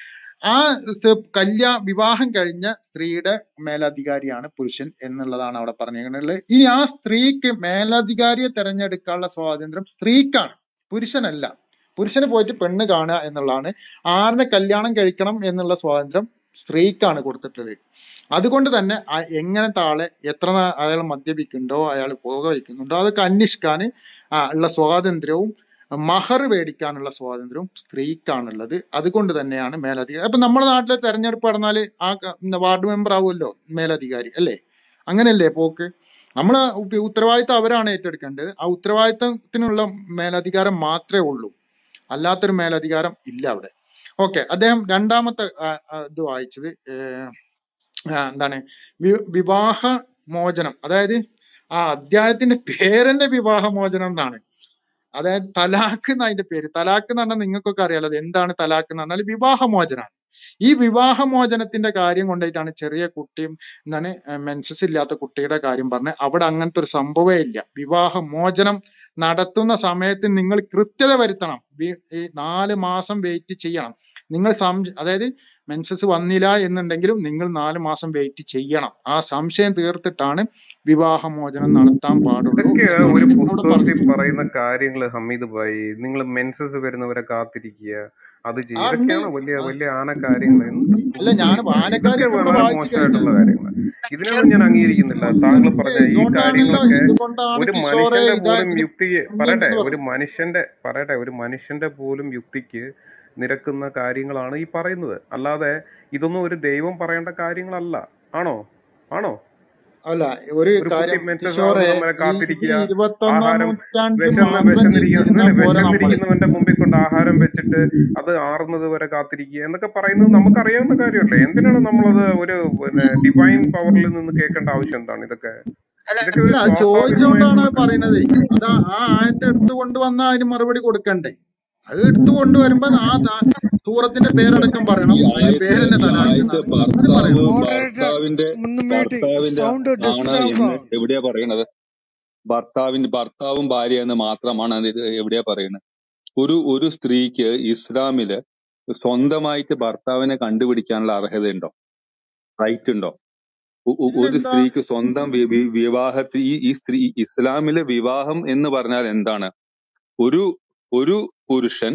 ആ സ് കല്യാ വിവാഹം കഴിഞ്ഞ സ്ത്രീയുടെ മേലധികാരിയാണ് പുരുഷൻ എന്നുള്ളതാണ് അവിടെ പറഞ്ഞിരിക്കുന്നത് ഇനി ആ സ്ത്രീക്ക് മേലധികാരിയെ തെരഞ്ഞെടുക്കാനുള്ള സ്വാതന്ത്ര്യം സ്ത്രീക്കാണ് പുരുഷനല്ല പുരുഷന് പോയിട്ട് പെണ്ണ് കാണുക എന്നുള്ളതാണ് ആറിനെ കല്യാണം കഴിക്കണം എന്നുള്ള സ്വാതന്ത്ര്യം സ്ത്രീക്കാണ് കൊടുത്തിട്ടുള്ളത് അതുകൊണ്ട് തന്നെ ആ- എങ്ങനത്തെ ആളെ എത്ര നാ- അയാൾ മദ്യപിക്കുന്നുണ്ടോ അയാൾ പുക വയ്ക്കുന്നുണ്ടോ അതൊക്കെ അന്വേഷിക്കാൻ ഉള്ള സ്വാതന്ത്ര്യവും മഹർ മേടിക്കാനുള്ള സ്വാതന്ത്ര്യവും സ്ത്രീക്കാണുള്ളത് അതുകൊണ്ട് തന്നെയാണ് മേലധികാരി അപ്പൊ നമ്മുടെ നാട്ടിലെ തെരഞ്ഞെടുപ്പ് നടന്നാല് ആ ക- വാർഡ് മെമ്പർ ആവുമല്ലോ മേലധികാരി അല്ലേ അങ്ങനെയല്ലേ പോക്ക് നമ്മളെ ഉപ്പ- ഉത്തരവാദിത്തം അവരാണ് ഏറ്റെടുക്കേണ്ടത് ആ ഉത്തരവാദിത്തത്തിനുള്ള മേലധികാരം മാത്രമേ ഉള്ളൂ അല്ലാത്തൊരു മേലധികാരം ഇല്ല അവിടെ ഓക്കെ അദ്ദേഹം രണ്ടാമത്തെ ആ, ആ, ഇത് വായിച്ചത് ഏർ, ആ, എന്താണ് വി- വിവാഹ മോചനം അതായത് ആ അധ്യായത്തിന്റെ പേരെന്നെ വിവാഹ മോചനം എന്നാണ് അതായത് തലാഖ് എന്ന അതിന്റെ പേര് തലാഖ് എന്ന് പറഞ്ഞാൽ നിങ്ങൾക്കൊക്കെ അറിയാലോ അത് എന്താണ് തലാഖ് എന്ന് പറഞ്ഞാൽ വിവാഹമോചനാണ് ഈ വിവാഹമോചനത്തിന്റെ കാര്യം കൊണ്ടായിട്ടാണ് ചെറിയ കുട്ടിയും എന്താണ് മെൻസസ് ഇല്ലാത്ത കുട്ടിയുടെ കാര്യം പറഞ്ഞത് അവിടെ അങ്ങനത്തെ ഒരു സംഭവമേ ഇല്ല വിവാഹമോചനം നടത്തുന്ന സമയത്ത് നിങ്ങൾ കൃത്യത വരുത്തണം വി- ഈ നാല് മാസം വെയിറ്റ് ചെയ്യണം നിങ്ങൾ സംശ അതായത് മെൻസസ് വന്നില്ല എന്നുണ്ടെങ്കിലും നിങ്ങൾ നാല് മാസം വെയിറ്റ് ചെയ്യണം ആ സംശയം തീർത്തിട്ടാണ് വിവാഹമോചനം നടത്താൻ പാടുള്ളൂ ഇതൊക്കെ എന്നാണ് ഒരു നിങ്ങളോട് പുസ്തകത്തിൽ പറഞ്ഞിട്ടുള്ളത് പറയുന്ന കാര്യങ്ങൾ ഹമീദ് ഭായി നിങ്ങൾ മെൻസസ് വരുന്നവരെ കാത്തിരിക്കുക അത് ചെയ്യുക ആ ഉണ്ട് ഇതൊക്കെയാണ് വലിയ ആ, വലിയ ആന കാര്യങ്ങൾ എന്ത് അല്ല ഞാൻ പുസ്തകം ആനക്കാരി ഇതൊക്കെ ഒക്കെ ഇവിടെ വളരെ വായിച്ചു കഴിഞ്ഞു മോശമായിട്ടുള്ള കാര്യങ്ങൾ ഇതിനൊന്നും ഞാൻ അംഗീകരിക്കുന്നില്ല താങ്കൾ സുഹൃത്തെ പറഞ്ഞ ഈ ഇതുകൊണ്ടാണല്ലോ കാര്യങ്ങളൊക്കെ ഇതുകൊണ്ടാണ് ഒരു കിഷോറെ മനുഷ്യന്റെ പോലും ഇതായതിന് യുക്തി ഉണ്ട് പറയട്ടെ എന്ന് ഒരു പറഞ്ഞു മനുഷ്യന്റെ പറയട്ടെ ഒരു മനുഷ്യന്റെ പോലും യുക്തിക്ക് നിരക്കുന്ന കാര്യങ്ങളാണ് ഈ പറയുന്നത് അല്ലാതെ ഇതൊന്നും ഒരു ദൈവം പറയേണ്ട കാര്യങ്ങളല്ല ആണോ ആണോ അല്ല ഒരു ഒരു കുട്ടി കാര്യം മെൻസസ് കിഷോറെ ആവുന്നത് വരെ ഈ ഈ കാത്തിരിക്കുക ഇരുപത്തൊന്നാം ആഹാരം നൂറ്റാണ്ടിൽ വിശന്ന് മാത്രം വിശന്നിരിക്കുന്ന ജീവിച്ചിരുന്നാ അല്ല പോരാ നമ്മള് വിശന്നിരിക്കുന്നവന്റെ മുമ്പിൽ കൊണ്ട് ആഹാരം വെച്ചിട്ട് അത് ആറുന്നത് വരെ കാത്തിരിക്കുക എന്നൊക്കെ പറയുന്നത് നമുക്കറിയാവുന്ന കാര്യമല്ലേ എന്തിനാണ് നമ്മളത് ഒരു പിന്നെ ഡിവൈൻ പവറിൽ നിന്ന് കേൾക്കേണ്ട ആവശ്യം എന്താണ് ഇതൊക്കെ അല്ല ഇതൊക്കെ ഒരു അല്ല അത് ചോദിച്ചുകൊണ്ടാണ് സ്വാഭാവികമായിട്ടുള്ള അത് പറയുന്നത് അത് ആ ആയത്തെ എടുത്തുകൊണ്ട് വന്നാൽ അതിന് മറുപടി കൊടുക്കണ്ടേ അത് എടുത്തുകൊണ്ട് വരുമ്പോ ആ ത- സൂറത്തിന്റെ പേരടക്കം ഈ പറയണം അതിന്റെ ആയത്ത് പേരെന്നെ ഈ തലാഖ് ആയത്ത് എന്നാണ് അത് ഭർത്താവ് പറയണം മോഡറേറ്റർ ഭർത്താവിന്റെ ഒന്ന് മ്യൂട്ട് ഭർത്താവിന്റെ സൗണ്ട് ആണ് ഡിസ്റ്റർബ് എന്ന് ആണ് എവിടെയാ പറയണത് ഭർത്താവിന്റെ ഭർത്താവും ഭാര്യ എന്ന് മാത്രമാണ് അത് ഇത് എവിടെയാ പറയുന്നത് ഒരു ഒരു സ്ത്രീക്ക് ഇസ്ലാമില് സ്വന്തമായിട്ട് ഭർത്താവിനെ കണ്ടുപിടിക്കാനുള്ള അർഹതയുണ്ടോ റൈറ്റ് ഉണ്ടോ ഒ- ഒ- ഒരു പിന്നെന്താ സ്ത്രീക്ക് സ്വന്തം വി- വി- വിവാഹത്തിൽ ഈ ഈ സ്ത്രീ ഇസ്ലാമിലെ വിവാഹം എന്ന് പറഞ്ഞാൽ എന്താണ് ഒരു ഒരു പുരുഷൻ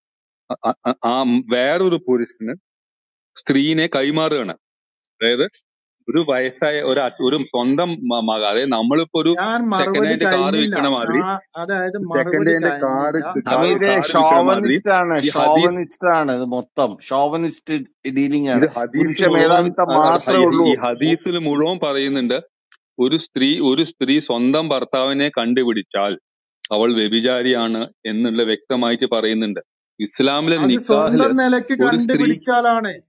അ- അ- അ- ആ വേറൊരു പുരുഷന് സ്ത്രീനെ കൈമാറുകയാണ് അതായത് ഒരു വയസ്സായ ഒരു അ- ഒരു സ്വന്തം മ- മക അതായത് നമ്മളിപ്പോ ഒരു ഞാൻ സെക്കൻഡ് മറുപടി ഹാൻഡ് കാർ കഴിഞ്ഞില്ല വിൽക്കണ മാതിരി ആ അതായത് സെക്കൻഡ് മറുപടി ഹാൻഡ് കാർ കഴിഞ്ഞില്ല ഹമീദെ കാർ വിൽക്കണ മാതിരി ഷോവനിസ്റ്റ് ആണ് ഈ ഹദീസ് ഷോവനിസ്റ്റ് ആണ് ഇത് മൊത്തം ഷോവനിസ്റ്റ് ഡീലിംഗ് ഇത് ആണ് ഹദീസ് പുരുഷ മുഴുവൻ മേധാവിത്വം അത് അത് മാത്രമേ ഹ- ഉള്ളൂ ഈ ഹദീസിൽ മുഴുവൻ പറയുന്നുണ്ട് ഒരു സ്ത്രീ ഒരു സ്ത്രീ സ്വന്തം ഭർത്താവിനെ കണ്ടുപിടിച്ചാൽ അവൾ വ്യഭിചാരിയാണ് എന്നുള്ള വ്യക്തമായിട്ട് പറയുന്നുണ്ട് ഇസ്ലാമിലെ അത് നിക്കാഹില് സ്വന്തം നിലക്ക് ഒരു സ്ത്രീ കണ്ടുപിടിച്ചാലാണ് ഈ ഒരു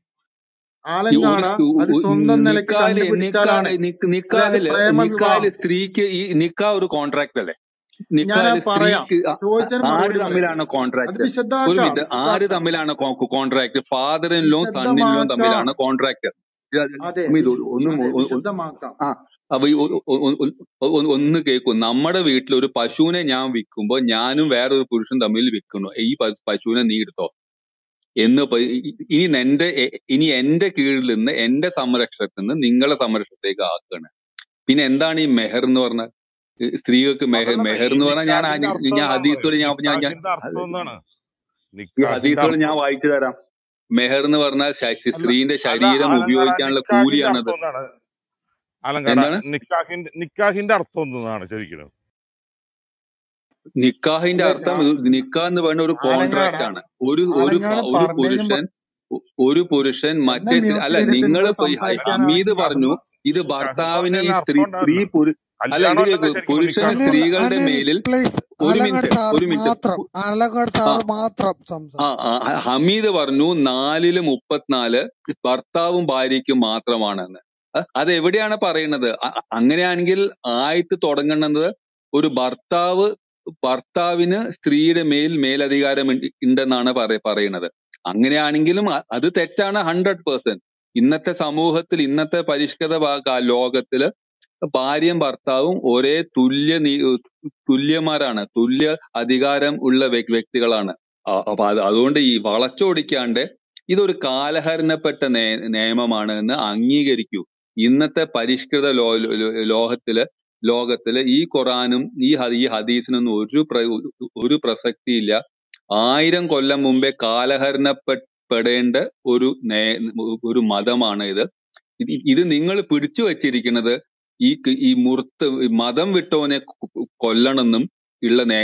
ആലങ്കാട സ്തു- അത് ഒ- സ്വന്തം നിലക്ക് നിക്കാഹില് നിക്കാ കണ്ടുപിടിച്ചാലാണ് നിക്ക് അതായത് നിക്കാഹില് പ്രേമ നിക്കാഹില് വിവാഹം സ്ത്രീക്ക് ഈ നിക്കാ ഒരു കോൺട്രാക്ട് അല്ലേ ഞാൻ നിക്കാഹില് പറയാം സ്ത്രീക്ക് അ- അ- ചോദിച്ചതിന് ആര് മറുപടി പറയാം തമ്മിലാണ് അത് കോൺട്രാക്ട് ഒരു വിശദാക്കാം മിനിറ്റ് ആര് വിശദാക്കാം തമ്മിലാണ് contract father in law son in law വിശദമാക്കാം തമ്മിലാണ് കോൺട്രാക്ട് അതെ ഇത് വിശ ഒന്ന് അതെ മു- ഒ- ഒ- വിശദമാക്കാം ആ അപ്പൊ ഈ ഒ- ഒ- ഒ- ഒ- ഒ- ഒന്ന് കേൾക്കും നമ്മുടെ വീട്ടിൽ ഒരു പശുവിനെ ഞാൻ വിൽക്കുമ്പോ ഞാനും വേറൊരു പുരുഷൻ തമ്മിൽ വിൽക്കുന്നു ഈ പ- പശുവിനെ നീ എടുത്തോ എന്ന് പ- ഇ- ഇ- ഇനി എന്റെ എ- ഇനി എന്റെ കീഴിൽ നിന്ന് എന്റെ സംരക്ഷണത്തിൽ നിന്ന് നിങ്ങളെ സംരക്ഷണത്തേക്ക് ആക്കുകയാണ് പിന്നെ എന്താണ് ഈ മെഹർ എന്ന് പറഞ്ഞാൽ ഈ സ്ത്രീകൾക്ക് മെഹർ അതല്ലെന്നേ മെഹർ ഈ എന്ന് പറഞ്ഞാൽ ഞാൻ നിക്കാഹിന്റെ ആ- അർത്ഥം ഞാൻ എന്താണെന്ന് ഹദീസുകൾ ഞാൻ ഞാൻ ഞാൻ നിക്കാഹിന്റെ അർത്ഥം എന്താണ് ഈ നിക്കാഹിന്റെ ഹദീസുകൾ ഞാൻ അർത്ഥം വായിച്ചു തരാം മെഹർ എന്ന് പറഞ്ഞാൽ ശ- അല്ല സ്ത്രീന്റെ അല്ല ശരീരം അലങ്കാര ഉപയോഗിക്കാനുള്ള നിക്കാഹിന്റെ കൂലിയാണത് അർത്ഥം എന്താണ് അലങ്കാര എന്താണ് നിക്കാഹിന്റെ നിക്കാഹിന്റെ അർത്ഥം എന്താണ് ശരിക്കും നിക്കാഹിന്റെ അല്ല അർത്ഥം ഞാൻ ഇത് നിക്കാഹ് എന്ന് പറയുന്ന ഒരു ആലങ്കാട കോൺട്രാക്ട് ആണ് ഒരു ഒരു ആലങ്കാട് ഫ- ഒരു പറഞ്ഞതിനും പുരുഷൻ ഒ- ഒരു പുരുഷൻ എന്നെ മറ്റേ സ്ത്രീ മ്യൂട്ട് അല്ല ചെയ്തിട്ട് നിങ്ങൾ നിങ്ങൾ ഇപ്പൊ ഈ ഹ- സംസാരിക്കാനാണ് ഹമീദ് നിക്കാഹ് പറഞ്ഞു ഇത് നിക്കാഹ് ഭർത്താവിന് ഈ പറഞ്ഞതിന് സ്ത്രീ അർത്ഥം സ്ത്രീ ഉണ്ടായിരുന്നു പുരു അല്ല ഇത് കല്യാണം കേൾക്കൂ അല്ലല്ലോ ശരിക്കും പുരുഷൻ നിക്കാഹ് അനിൽ സ്ത്രീകളുടെ അനിൽ മേലിൽ പ്ലീസ് ഒരു ആലങ്ങാട് മിനിറ്റ് സാർ ഒരു മിനിറ്റ് മാത്രം ആലങ്ങാട് ആ സാർ മാത്രം ആ സംസാരിക്കും ആ, ഹമീദ് പറഞ്ഞു നാലില് മുപ്പത്തിനാല് ഭർത്താവും ഭാര്യയ്ക്കും മാത്രമാണെന്ന് അ- അത് എവിടെയാണ് പറയുന്നത് അ- അ- അങ്ങനെയാണെങ്കിൽ ആയത്ത് തുടങ്ങുന്നത് ഒരു ഭർത്താവ് ഭർത്താവിന് സ്ത്രീയുടെ മേൽ മേലധികാരം ഉണ്ട്- ഉണ്ടെന്നാണ് പറയ- പറയുന്നത് അങ്ങനെയാണെങ്കിലും അ- അത് തെറ്റാണ് ഹൺഡ്രഡ് പേഴ്സെന്റ് ഇന്നത്തെ സമൂഹത്തിൽ ഇന്നത്തെ പരിഷ്കൃത ഭാ- കാ- ലോകത്തില് ഭാര്യയും ഭർത്താവും ഒരേ തുല്യ നീ തുല്യന്മാരാണ് തുല്യ അധികാരം ഉള്ള വ്യ- വ്യക്തികളാണ് അ- അപ്പൊ അത് അതുകൊണ്ട് ഈ വളച്ചൊടിക്കാണ്ട് ഇതൊരു കാലഹരണപ്പെട്ട നേ നിയമമാണ് എന്ന് അംഗീകരിക്കൂ ഇന്നത്തെ പരിഷ്കൃത ലോ ലോ- ലോകത്തില് ലോകത്തില് ഈ ഖുറാനും ഈ ഹ- ഈ ഹദീസിനൊന്നും ഒരു പ്ര- ഒരു പ്രസക്തിയില്ല ആയിരം കൊല്ലം മുമ്പേ കാലഹരണപ്പെടേണ്ട ഒരു നേ ഒരു മതമാണ് ഇത് ഇത് ഇത് നിങ്ങൾ പിടിച്ചു വച്ചിരിക്കുന്നത് ഈ ക- ഈ മുർത്ത് ഈ മതം വിട്ടവനെ കൊ- കൊല്ലണമെന്നും ഉള്ള നേ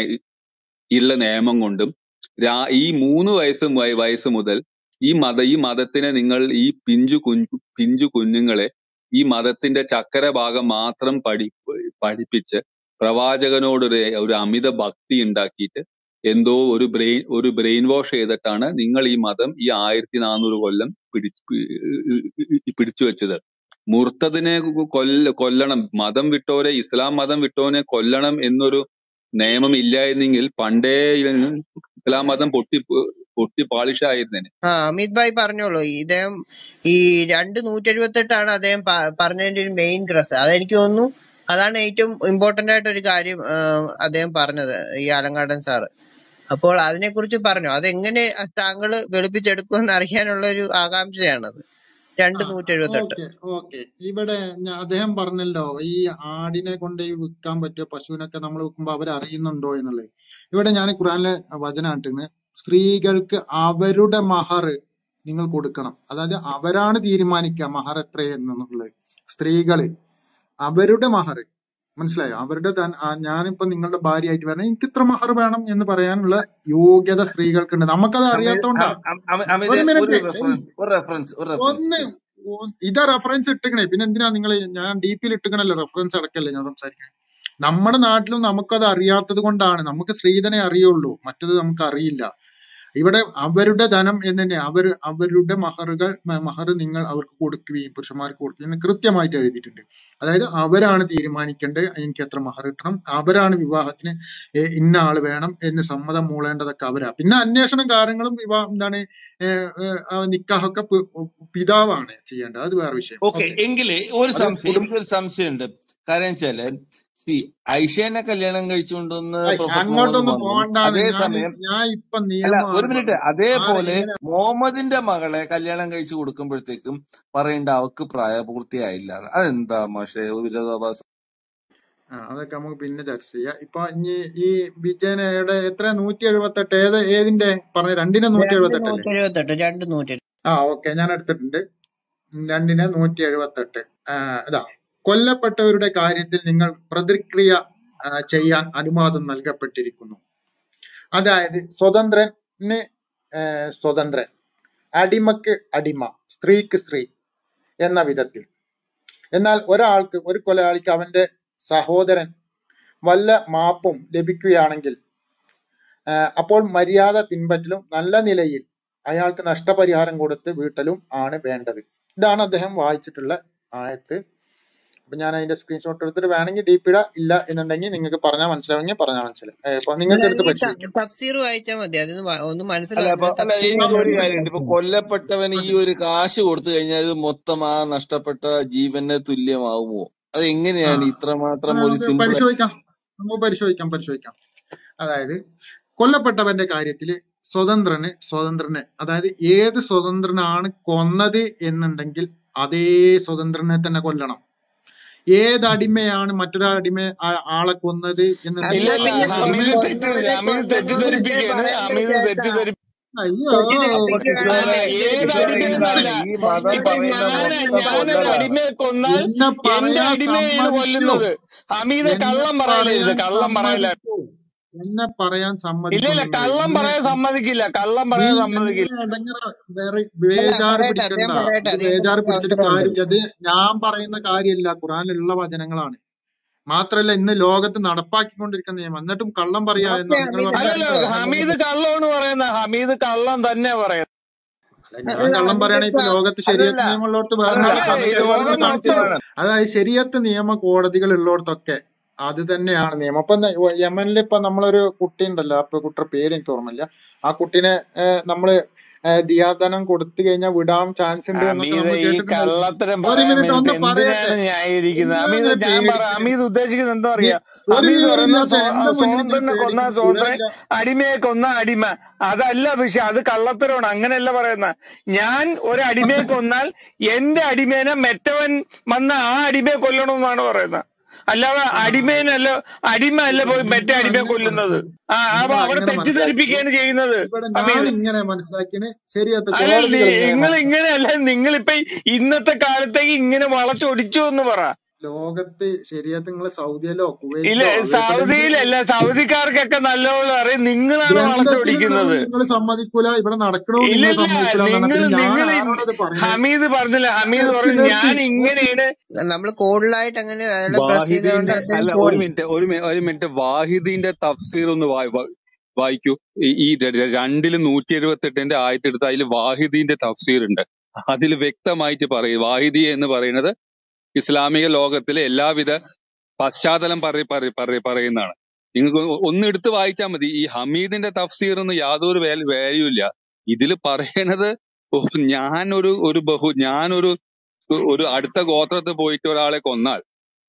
ഉള്ള നിയമം കൊണ്ടും രാ ഈ മൂന്ന് വയസ്സ് വയ- വയസ്സ് മുതൽ ഈ മത ഈ മതത്തിനെ നിങ്ങൾ ഈ പിഞ്ചു കുഞ്ഞു പിഞ്ചു കുഞ്ഞുങ്ങളെ ഈ മതത്തിന്റെ ചക്കര ഭാഗം മാത്രം പഠി പഠിപ്പിച്ച് പ്രവാചകനോട് ഒരു ഒരു അമിത ഭക്തി ഉണ്ടാക്കിയിട്ട് എന്തോ ഒരു ബ്രെയിൻ ഒരു ബ്രെയിൻ വാഷ് ചെയ്തിട്ടാണ് നിങ്ങൾ ഈ മതം ഈ ആയിരത്തി നാനൂറ് കൊല്ലം പിടിച്ച് പിടിച്ചു വെച്ചത് മുർത്തതിനെ കൊല്ല കൊല്ലണം മതം വിട്ടോരെ ഇസ്ലാം മതം വിട്ടോനെ കൊല്ലണം എന്നൊരു നിയമം ഇല്ലായിരുന്നെങ്കിൽ പണ്ടേ ഇസ്ലാം മതം പൊട്ടി പൊട്ടി പാളിഷായിരുന്നേനെ ആ അമിത് ഭായ് പറഞ്ഞോളൂ ഇദ്ദേഹം ഈ രണ്ട് നൂറ്റി എഴുപത്തെട്ടാണ് അദ്ദേഹം പ- പറഞ്ഞതിന്റെ ഒരു മെയിൻ ക്രസ് അതെനിക്ക് തോന്നുന്നു അതാണ് ഏറ്റവും ഇമ്പോർട്ടന്റ് ആയിട്ട് ഒരു കാര്യം ആ, അദ്ദേഹം പറഞ്ഞത് ഈ ആലങ്കാടൻ സാറ് അപ്പോൾ അതിനെക്കുറിച്ച് പറഞ്ഞു അതെങ്ങനെ താങ്കൾ വെളുപ്പിച്ചെടുക്കുമെന്ന് അറിയാനുള്ള ഒരു ആകാംക്ഷയാണത് രണ്ട് ആ നൂറ്റി എഴുപത്തെട്ട് ഓക്കെ ഓക്കെ ഇവിടെ ഞാ- അദ്ദേഹം പറഞ്ഞല്ലോ ഈ ആടിനെ കൊണ്ട് ഈ വിൽക്കാൻ പറ്റിയ പശുവിനൊക്കെ നമ്മൾ വിൽക്കുമ്പോൾ അവർ അറിയുന്നുണ്ടോ എന്നുള്ളത് ഇവിടെ ഞാൻ ഖുറാനിലെ വചനായിട്ടാണ് സ്ത്രീകൾക്ക് അവരുടെ മഹർ നിങ്ങൾ കൊടുക്കണം അതായത് അവരാണ് തീരുമാനിക്കുക മഹർ എത്രയെന്നുള്ളത് സ്ത്രീകള് അവരുടെ മഹർ മനസ്സിലായോ അവരുടെ തൻ- ആ, ഞാനിപ്പോ നിങ്ങളുടെ ഭാര്യയായിട്ട് വരണം എനിക്ക് ഇത്ര മഹർ വേണം എന്ന് പറയാനുള്ള യോഗ്യത സ്ത്രീകൾക്കുണ്ട് നമുക്കത് അമിത് അറിയാത്തോണ്ടാ അം- അം- അമിത് ഒരു ഒരു മിനിറ്റ് റെഫറൻസ് ഒരു റെഫറൻസ് ഒരു റെഫറൻസ് ഒന്ന് ഒ- ഇതാ റെഫറൻസ് ഇട്ടിക്കണേ പിന്നെ എന്തിനാ നിങ്ങൾ ഞാൻ ഡീപ്പിൽ ഇട്ടിക്കണല്ലോ റെഫറൻസ് അടക്കല്ലേ ഞാൻ സംസാരിക്കണേ നമ്മുടെ നാട്ടിലും നമുക്കത് അറിയാത്തത് കൊണ്ടാണ് നമുക്ക് സ്ത്രീധനെ അറിയുള്ളൂ മറ്റത് നമുക്ക് അറിയില്ല ഇവിടെ അവരുടെ ധനം എന്ന് തന്നെ അവർ അവരുടെ മഹറുകൾ മഹർ നിങ്ങൾ അവർക്ക് കൊടുക്കുകയും പുരുഷന്മാർക്ക് കൊടുക്കുകയും എന്ന് കൃത്യമായിട്ട് എഴുതിയിട്ടുണ്ട് അതായത് അവരാണ് തീരുമാനിക്കേണ്ടത് എനിക്ക് എത്ര മഹർ കിട്ടണം അവരാണ് വിവാഹത്തിന് ഏ, ഇന്ന ആള് വേണം എന്ന് സമ്മതം മൂളേണ്ടതൊക്കെ അവരാ പിന്നെ അന്വേഷണം കാര്യങ്ങളും വിവാഹം എന്താണ് ഏഹ് ഏഹ് ആ നിക്കാഹൊക്കെ പി- പിതാവാണ് ചെയ്യേണ്ടത് അത് വേറെ വിഷയം ഓക്കെ ഓക്കെ എങ്കില് ഒരു അത് സംശയം കുടുംബ എനിക്കൊരു സംശയമുണ്ട് കാര്യം വെച്ചാല് സി ഐഷേനെ കല്യാണം കഴിച്ചുകൊണ്ടുവന്ന് ഐ, പ്രൊഫറ്റ് മുഹമ്മദ് അങ്ങോട്ടൊന്നും വന്നു പോകണ്ടാന്ന് ഞാൻ അതേസമയം ഞാൻ ഇപ്പൊ അല്ല നിയമമാണ് ഒരു മിനിറ്റ് പറഞ്ഞത് ആരെ അതേപോലെ എങ്ങനെ മുഹമ്മദിന്റെ മകളെ കല്യാണം കഴിച്ചു കൊടുക്കുമ്പോഴത്തേക്കും പറയേണ്ട അവക്ക് പ്രായപൂർത്തിയായില്ല അതെന്താ മാഷെ ഒരു വിരോധാഭാസം ആ അതൊക്കെ നമുക്ക് പിന്നെ ചർച്ച ചെയ്യാം ഇപ്പൊ ഇനി ഈ വിജയനയുടെ എത്ര നൂറ്റി എഴുപത്തെട്ട് ഏത് ഏതിന്റെ പറഞ്ഞ രണ്ടിനെ നൂറ്റി രണ്ട് എഴുപത്തെട്ടല്ലേ നൂറ്റി എഴുപത്തെട്ട് രണ്ട് നൂറ്റി ആ ഓക്കെ ഞാൻ എടുത്തിട്ടുണ്ട് രണ്ടിന് നൂറ്റി എഴുപത്തെട്ട് ആ, ഇതാ കൊല്ലപ്പെട്ടവരുടെ കാര്യത്തിൽ നിങ്ങൾ പ്രതിക്രിയ ആ, ചെയ്യാൻ അനുവാദം നൽകപ്പെട്ടിരിക്കുന്നു അതായത് സ്വതന്ത്രന് ആ, സ്വതന്ത്രൻ അടിമക്ക് അടിമ സ്ത്രീക്ക് സ്ത്രീ എന്ന വിധത്തിൽ എന്നാൽ ഒരാൾക്ക് ഒരു കൊലയാളിക്ക് അവന്റെ സഹോദരൻ വല്ല മാപ്പും ലഭിക്കുകയാണെങ്കിൽ ആ, അപ്പോൾ മര്യാദ പിൻപറ്റലും നല്ല നിലയിൽ അയാൾക്ക് നഷ്ടപരിഹാരം കൊടുത്ത് വീട്ടലും ആണ് വേണ്ടത് ഇതാണ് അദ്ദേഹം വായിച്ചിട്ടുള്ള ആയത്ത് അപ്പൊ ഞാൻ അതിന്റെ സ്ക്രീൻഷോട്ട് എടുത്തിട്ട് വേണമെങ്കിൽ ഡീപ്പ് ഇടാ ഇല്ല എന്നുണ്ടെങ്കിൽ നിങ്ങൾക്ക് പറഞ്ഞാൽ മനസ്സിലാവുമെങ്കിൽ പറഞ്ഞാൽ മനസ്സിലാവും ഏ, അപ്പൊ നിങ്ങൾക്ക് എടുത്ത് അല്ലെങ്കിൽ പരിശോധിക്കാം തഫ്സീർ വായിച്ചാൽ മതി അതൊന്ന് വ- ഒന്നും അല്ല മനസ്സിലാകുന്നില്ല അപ്പൊ അല്ല തഫ്സീർ എനിക്ക് ഒരു വായിച്ചാൽ കാര്യമുണ്ട് ഇപ്പൊ മനസ്സിലാവും കൊല്ലപ്പെട്ടവന് ഈ ഒരു കാശ് കൊടുത്തു കഴിഞ്ഞാൽ ഇത് മൊത്തം ആ നഷ്ടപ്പെട്ട ജീവന് തുല്യമാവുമോ അത് ആ എങ്ങനെയാണ് ഇത്രമാത്രം ആ, ഒരു നമുക്ക് സിമ്പിൾ പരിശോധിക്കാം നമുക്ക് പരിശോധിക്കാം പരിശോധിക്കാം അതായത് കൊല്ലപ്പെട്ടവന്റെ കാര്യത്തില് സ്വതന്ത്രന് സ്വതന്ത്രന് അതായത് ഏത് സ്വതന്ത്രനാണ് കൊന്നത് എന്നുണ്ടെങ്കിൽ അതേ സ്വതന്ത്രനെ തന്നെ കൊല്ലണം ഏത് അടിമയാണ് മറ്റൊരാൾ അടിമ ആ- ആളെ കൊന്നത് ഇല്ല എന്നുണ്ടെങ്കിൽ ഇല്ല അതേ ഈ അടിമ ഹമീദ് തെറ്റി കൊന്നവരെ ഹമീദ് കൊന്നവരെ തെറ്റിദ്ധരിപ്പിക്കുകയാണ് പറയുന്നത് ഹമീദ് കേൾക്കാം തെറ്റിദ്ധരി അയ്യോ തെറ്റിദ്ധരിപ്പിക്കുകയാണ് അല്ല ഏത് ഇത് അടിമയെന്നല്ല എന്താണ് ഈ മതം ഇപ്പൊ പറയുന്ന ഞാൻ മൊത്തം ഞാനൊരു കൊല്ലലാണ് അടിമയെ കൊന്നാൽ എന്നെ എന്റെ പറയാൻ അടിമയാണ് സമ്മതിക്കൂ കൊല്ലുന്നത് ഹമീദെ എന്നെ കള്ളം പറയല്ലേ ഇത് പറയാൻ കള്ളം പറയല്ല സമ്മതിക്കൂ എന്നെ പറയാൻ ഇല്ല ഇല്ല സമ്മതിക്കുന്നുണ്ട് കള്ളം എന്നെ പറയാൻ സമ്മതിക്കില്ല കള്ളം നീ പറയാൻ എന്നെ സമ്മതിക്കില്ല ഇടങ്ങറ വേറെ അല്ല ബേജാറ് പറയട്ടെ പിടിക്കണ്ട അദ്ദേഹം പറയട്ടെ ഇത് അദ്ദേഹത്തിന് ബേജാറ് പിടിച്ചിട്ട് അവസരമുണ്ട് കാര്യമില്ല അത് ഞാൻ പറയുന്ന കാര്യമില്ല ഖുറാനിലുള്ള വചനങ്ങളാണ് മാത്രല്ല ഇന്ന് ലോകത്ത് നടപ്പാക്കിക്കൊണ്ടിരിക്കുന്ന നിയമം എന്നിട്ടും കള്ളം പറയാ ഓക്കെ എന്നോ നിങ്ങൾ ഹമീദ് പറഞ്ഞ അല്ലല്ല പറഞ്ഞോ ഹമീദ് കള്ളമാണ് പറയുന്നത് ഹമീദ് കള്ളം തന്നെ പറയുന്നത് അല്ല ഞാൻ കള്ളം പറയണ ഇപ്പൊ ലോകത്ത് ശരിയത്ത് അല്ലല്ല നിയമമുള്ളടത്ത് വേറെ അല്ലല്ല അല്ല ഈ ഹമീദ് ഹമീദ് വേറെ ലോകം കാണിച്ചു മൊത്തം തരും അതായത് ശരിയത്ത് നിയമ കോടതികൾ ഉള്ളിടത്തൊക്കെ അത് തന്നെയാണ് നിയമം ഇപ്പൊ യമനിൽ ഇപ്പൊ നമ്മളൊരു കുട്ടി ഉണ്ടല്ലോ അപ്പൊ കുട്ടിയുടെ പേര് എനിക്ക് ഓർമ്മയില്ല ആ കുട്ടീനെ ഏഹ്, നമ്മള് ഏഹ് ദിയാധനം കൊടുത്തു കഴിഞ്ഞാൽ വിടാൻ ചാൻസ് ഉണ്ട് എന്നൊക്കെ ഹമീദ് നമ്മൾ ഈ കേട്ടിട്ടുണ്ടല്ലോ കള്ളത്തരം ഒരു പറയാൻ മിനിറ്റ് ഒന്ന് വേണ്ടിട്ട് പറയട്ടെ എന്തിനാണ് ന്യായീകരിക്കുന്നത് നിങ്ങൾ ഹമീദ് എന്തിനാ ഞാൻ പറ പേടിക്കുന്നത് ഹമീദ് ഉദ്ദേശിക്കുന്നത് എന്താ നീ പറയാ ഒരു ഹമീദ് പറയുന്ന വിവരമില്ലാത്ത എന്റെ മുന്നിൽ നീ സ്വതന്ത്രനെ കൊന്ന പേടിക്കുന്നു സ്വതന്ത്രൻ വിവരമില്ല അടിമയെ കൊന്ന അടിമ അതല്ല വിഷയം അത് കള്ളത്തരമാണ് അങ്ങനെയല്ല പറയുന്ന ഞാൻ ഒരു അടിമയെ കൊന്നാൽ എന്റെ അടിമേനെ മറ്റവൻ വന്ന ആ അടിമയെ കൊല്ലണമെന്നാണ് പറയുന്നത് അല്ലാതെ അടിമേനല്ല അടിമ അല്ല പോയി മറ്റേ നിങ്ങൾ അടിമയെ അങ്ങനെ കൊല്ലുന്നത് മനസ്സിലാക്കി ആ നിങ്ങൾ അപ്പൊ അവിടെ അങ്ങനെ മനസ്സിലാക്കിയിട്ട് തെറ്റിദ്ധരിപ്പിക്കുകയാണ് ചെയ്യുന്നത് ഇവിടെ ഞാൻ ഹമീദ് ഇങ്ങനെ മനസ്സിലാക്കിന് ശരിയത്ത് അല്ല കോടതികൾ ഇങ്ങനെ നിങ്ങൾ മനസ്സിലാക്കി ഇങ്ങനെയല്ല നിങ്ങളിപ്പൊ ഇന്നത്തെ കാലത്തേക്ക് ഇങ്ങനെ വളച്ചൊടിച്ചു എന്ന് പറ ലോകത്ത് ശരിയത്ത് നിങ്ങൾ സൗദിയിലോ ഇല്ല കുവൈറ്റിലോ എവിടെങ്കിലും സൗദിയിലല്ല സൗദിക്കാർക്കൊക്കെ നല്ലപോലെ അറിയാം നിങ്ങളാണ് ഗ്രന്ഥത്തിലുള്ളതും വളച്ചൊടിക്കുന്നത് നിങ്ങൾ സമ്മതിക്കൂല ഇവിടെ നടക്കണവും ഇല്ല നിങ്ങൾ ഇല്ല സമ്മതിക്കൂല എന്നാണ് നിങ്ങൾ പിന്നെ ഞാൻ നിങ്ങൾ ആരോടത് പറയുന്നത് ഹമീദ് പറഞ്ഞില്ല ഹമീദ് നിർത്തി പറഞ്ഞു നിർത്തി ഞാൻ നിർത്തി ഇങ്ങനെയാണ് നമ്മൾ കൂടുതലായിട്ട് അങ്ങനെ അയാളെ പ്രസ് ചെയ്തുകൊണ്ട് വാഹിദീന്റെ അദ്ദേഹം അല്ല ഒരു പോയി മിനിറ്റ് ഒരു മി- ഒരു മിനിറ്റ് വാഹിദീന്റെ തഫ്സീർ ഒന്ന് വായി- വാ- വായിക്കൂ ഈ ഈ ര- ര- രണ്ടില് നൂറ്റി എഴുപത്തി എട്ടിന്റെ ആയത്തെടുത്ത് അതിൽ വാഹിദീന്റെ തഫ്സീർ ഉണ്ട് അതിൽ വ്യക്തമായിട്ട് പറയും വാഹിദി എന്ന് പറയുന്നത് ഇസ്ലാമിക ലോകത്തിലെ എല്ലാവിധ പശ്ചാത്തലം പറ പറ- പറ- പറയുന്നതാണ് നിങ്ങൾക്ക് ഒ- ഒന്ന് എടുത്ത് വായിച്ചാൽ മതി ഈ ഹമീദിന്റെ തഫ്സീർ ഒന്നും യാതൊരു വാല്യൂ ഇല്ല ഇതിൽ പറയണത് ഓ, ഞാൻ ഒരു ഒരു ബഹു ഞാനൊരു ഒരു അടുത്ത ഗോത്രത്തിൽ പോയിട്ട് ഒരാളെ കൊന്നാൽ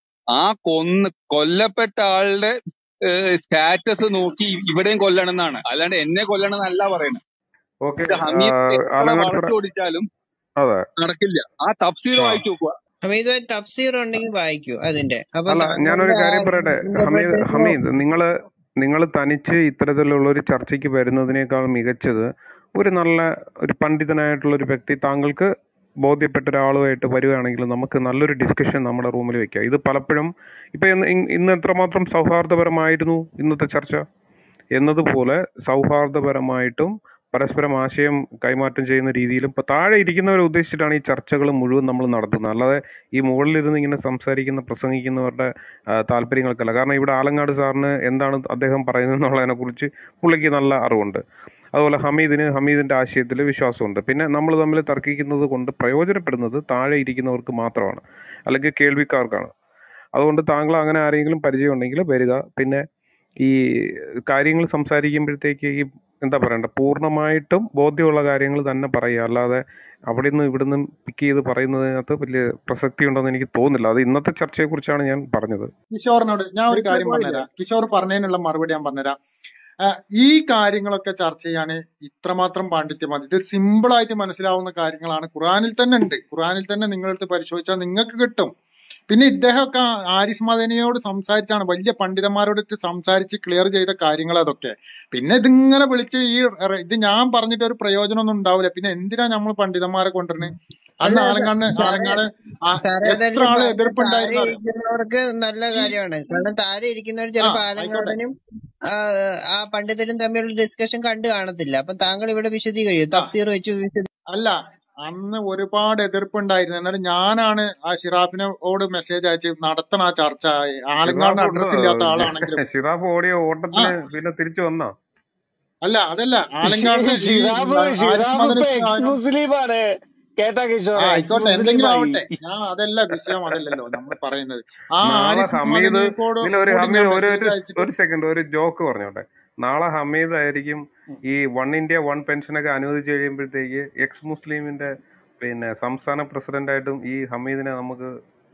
ആ കൊന്ന് കൊല്ലപ്പെട്ട ആളുടെ സ്റ്റാറ്റസ് നോക്കി ഇവിടെയും കൊല്ലണം എന്നാണ് അല്ലാണ്ട് എന്നെ കൊല്ലണം എന്നല്ല പറയുന്നത് ഓക്കെ ഇത് ഹമീദ് എത്ര ആലങ്ങാട് സാറേ വളച്ചൊടിച്ചാലും അതെ നടക്കില്ല ആ തഫ്സീർ ആ വായിച്ചു നോക്കുക ഹമീദ് ഭായി തഫ്സീർ ഉണ്ടെങ്കിൽ വായിക്കൂ അതിന്റെ അപ്പൊ അല്ല ഞാനൊരു താങ്കളുടെ ആ കാര്യം പറയട്ടെ ഹമീദ് ഇന്റർപ്രിട്ടേഷൻ ഹമീദ് നിങ്ങള് നിങ്ങൾ തനിച്ച് ഇത്തരത്തിലുള്ള ഒരു ചർച്ചയ്ക്ക് വരുന്നതിനേക്കാൾ മികച്ചത് ഒരു നല്ല ഒരു പണ്ഡിതനായിട്ടുള്ള ഒരു വ്യക്തി താങ്കൾക്ക് ബോധ്യപ്പെട്ട ഒരാളുമായിട്ട് വരികയാണെങ്കിൽ നമുക്ക് നല്ലൊരു ഡിസ്കഷൻ നമ്മുടെ റൂമിൽ വെക്കാം ഇത് പലപ്പോഴും ഇപ്പൊ ഇന്ന് ഇ- ഇന്ന് എത്രമാത്രം സൗഹാർദ്ദപരമായിരുന്നു ഇന്നത്തെ ചർച്ച എന്നതുപോലെ സൗഹാർദ്ദപരമായിട്ടും പരസ്പരം ആശയം കൈമാറ്റം ചെയ്യുന്ന രീതിയിലും ഇപ്പൊ താഴെ ഇരിക്കുന്നവരെ ഉദ്ദേശിച്ചിട്ടാണ് ഈ ചർച്ചകൾ മുഴുവൻ നമ്മൾ നടത്തുന്നത് അല്ലാതെ ഈ മുകളിലിരുന്ന് ഇങ്ങനെ സംസാരിക്കുന്ന പ്രസംഗിക്കുന്നവരുടെ ആ, താല്പര്യങ്ങൾക്കല്ല കാരണം ഇവിടെ ആലങ്ങാട് സാറിന് എന്താണ് അദ്ദേഹം പറയുന്നത് എന്നുള്ളതിനെ കുറിച്ച് പുള്ളിക്ക് നല്ല അറിവുണ്ട് അതുപോലെ ഹമീദിന് ഹമീദിന്റെ ആശയത്തിൽ വിശ്വാസമുണ്ട് പിന്നെ നമ്മൾ തമ്മിൽ തർക്കിക്കുന്നത് കൊണ്ട് പ്രയോജനപ്പെടുന്നത് താഴെ ഇരിക്കുന്നവർക്ക് മാത്രമാണ് അല്ലെങ്കിൽ കേൾവിക്കാർക്കാണ് അതുകൊണ്ട് താങ്കൾ അങ്ങനെ ആരെങ്കിലും പരിചയമുണ്ടെങ്കിൽ വരിക പിന്നെ ഈ കാര്യങ്ങൾ സംസാരിക്കുമ്പോഴത്തേക്ക് ഈ എന്താ പറയണ്ട പൂർണ്ണമായിട്ടും ബോധ്യമുള്ള കാര്യങ്ങൾ തന്നെ പറയുക അല്ലാതെ അവിടെ നിന്ന് ഇവിടെ നിന്നും പിക്ക് ചെയ്ത് പറയുന്നതിനകത്ത് വലിയ പ്രസക്തി ഉണ്ടെന്ന് എനിക്ക് തോന്നുന്നില്ല അത് ഇന്നത്തെ ചർച്ചയെ കുറിച്ചാണ് ഞാൻ പറഞ്ഞത് കിഷോറിനോട് ഞാൻ ഒരു മനസ്സിലായി കാര്യം പോയില്ലേ പറഞ്ഞുതരാം കിഷോർ പറഞ്ഞതിനുള്ള മറുപടി ഞാൻ പറഞ്ഞുതരാം ആ, ഈ കാര്യങ്ങളൊക്കെ ചർച്ച ചെയ്യാൻ ഇത്രമാത്രം പാണ്ഡിത്യം മതി ഇത് സിമ്പിൾ ആയിട്ട് മനസ്സിലാവുന്ന കാര്യങ്ങളാണ് ഖുറാനിൽ തന്നെ ഉണ്ട് ഖുറാനിൽ തന്നെ നിങ്ങളെടുത്ത് പരിശോധിച്ചാൽ നിങ്ങൾക്ക് കിട്ടും പിന്നെ ഇദ്ദേഹമൊക്കെ ആരിസ് മദനിയോട് സംസാരിച്ചാണ് വലിയ പണ്ഡിതന്മാരോട് സംസാരിച്ച് ക്ലിയർ ചെയ്ത കാര്യങ്ങൾ അതൊക്കെ പിന്നെ ഇതിങ്ങനെ വിളിച്ച് ഈ റ- ഇത് ഞാൻ പറഞ്ഞിട്ട് ഒരു പ്രയോജനമൊന്നും ഉണ്ടാവില്ല പിന്നെ എന്തിനാ നമ്മൾ പണ്ഡിതന്മാരെ കൊണ്ടുവരുന്നത് അല്ല അന്ന് അല്ല ആലങ്കാട് സാറേ ആലങ്കാട് ആ സാറേ എത്ര അതായത് ആള് താഴെ എതിർപ്പുണ്ടായിരുന്നു അറിയോ ഇരിക്കുന്നവർക്ക് നല്ല ഈ കാര്യമാണ് കാരണം താഴെ ഇരിക്കുന്നവർ ആ ചിലപ്പോ ആയിക്കോട്ടെ ആലങ്ങാടനും ആ ആ പണ്ഡിതരും തമ്മിലുള്ള ഡിസ്കഷൻ കണ്ടു കാണത്തില്ല അപ്പൊ താങ്കൾ ഇവിടെ വിശദീകരിക്കും ആ തഫ്സീർ വെച്ച് വിശദീ അല്ല അന്ന് ഒരുപാട് എതിർപ്പുണ്ടായിരുന്നു എന്നാലും ഞാനാണ് ആ ഷിറാഫിനോട് മെസ്സേജ് അയച്ച് നടത്തണം ആ ചർച്ച ആലങ്കാടിന് ഷിറാഫ് അഡ്രസ് ഇല്ലാത്ത ആളാണെങ്കിലും ഷിറാഫ് ഓടിയ ആ ഓട്ടത്തിന് പിന്നെ തിരിച്ചു വന്നാ അല്ല അതല്ല ആലങ്കാടിന് ഈ ഷിറാബ് ആരിസ് ഷിറാബ് ഇപ്പൊ മദനിക്ക് എക്സ് ആയാലും മുസ്ലിമാണ് കേട്ടാ ആ കിഷോറെ എക്സ് ആയിക്കോട്ടെ എന്തെങ്കിലും മുസ്ലിമായി ആവട്ടെ ഞാൻ അതല്ല വിഷയം അതല്ലല്ലോ നമ്മൾ പറയുന്നത് ആ നാളെ ആരിസ് ഹമീദ് മദനിക്കോട് ഇതിൽ ഒരു കൂടി ഞാൻ ഹമീദ് ഒരു മെസ്സേജ് ഒരു അയച്ചിട്ട് ഒരു സെക്കൻഡ് ഒരു ജോക്ക് പറഞ്ഞോട്ടെ നാളെ ഹമീദ് ആയിരിക്കും ഉം. ഈ വൺ ഇന്ത്യ വൺ പെൻഷനൊക്കെ അനുവദിച്ചു കഴിയുമ്പോഴത്തേക്ക് എക്സ് മുസ്ലിമിന്റെ പിന്നെ സംസ്ഥാന പ്രസിഡന്റ് ആയിട്ടും ഈ ഹമീദിനെ നമുക്ക്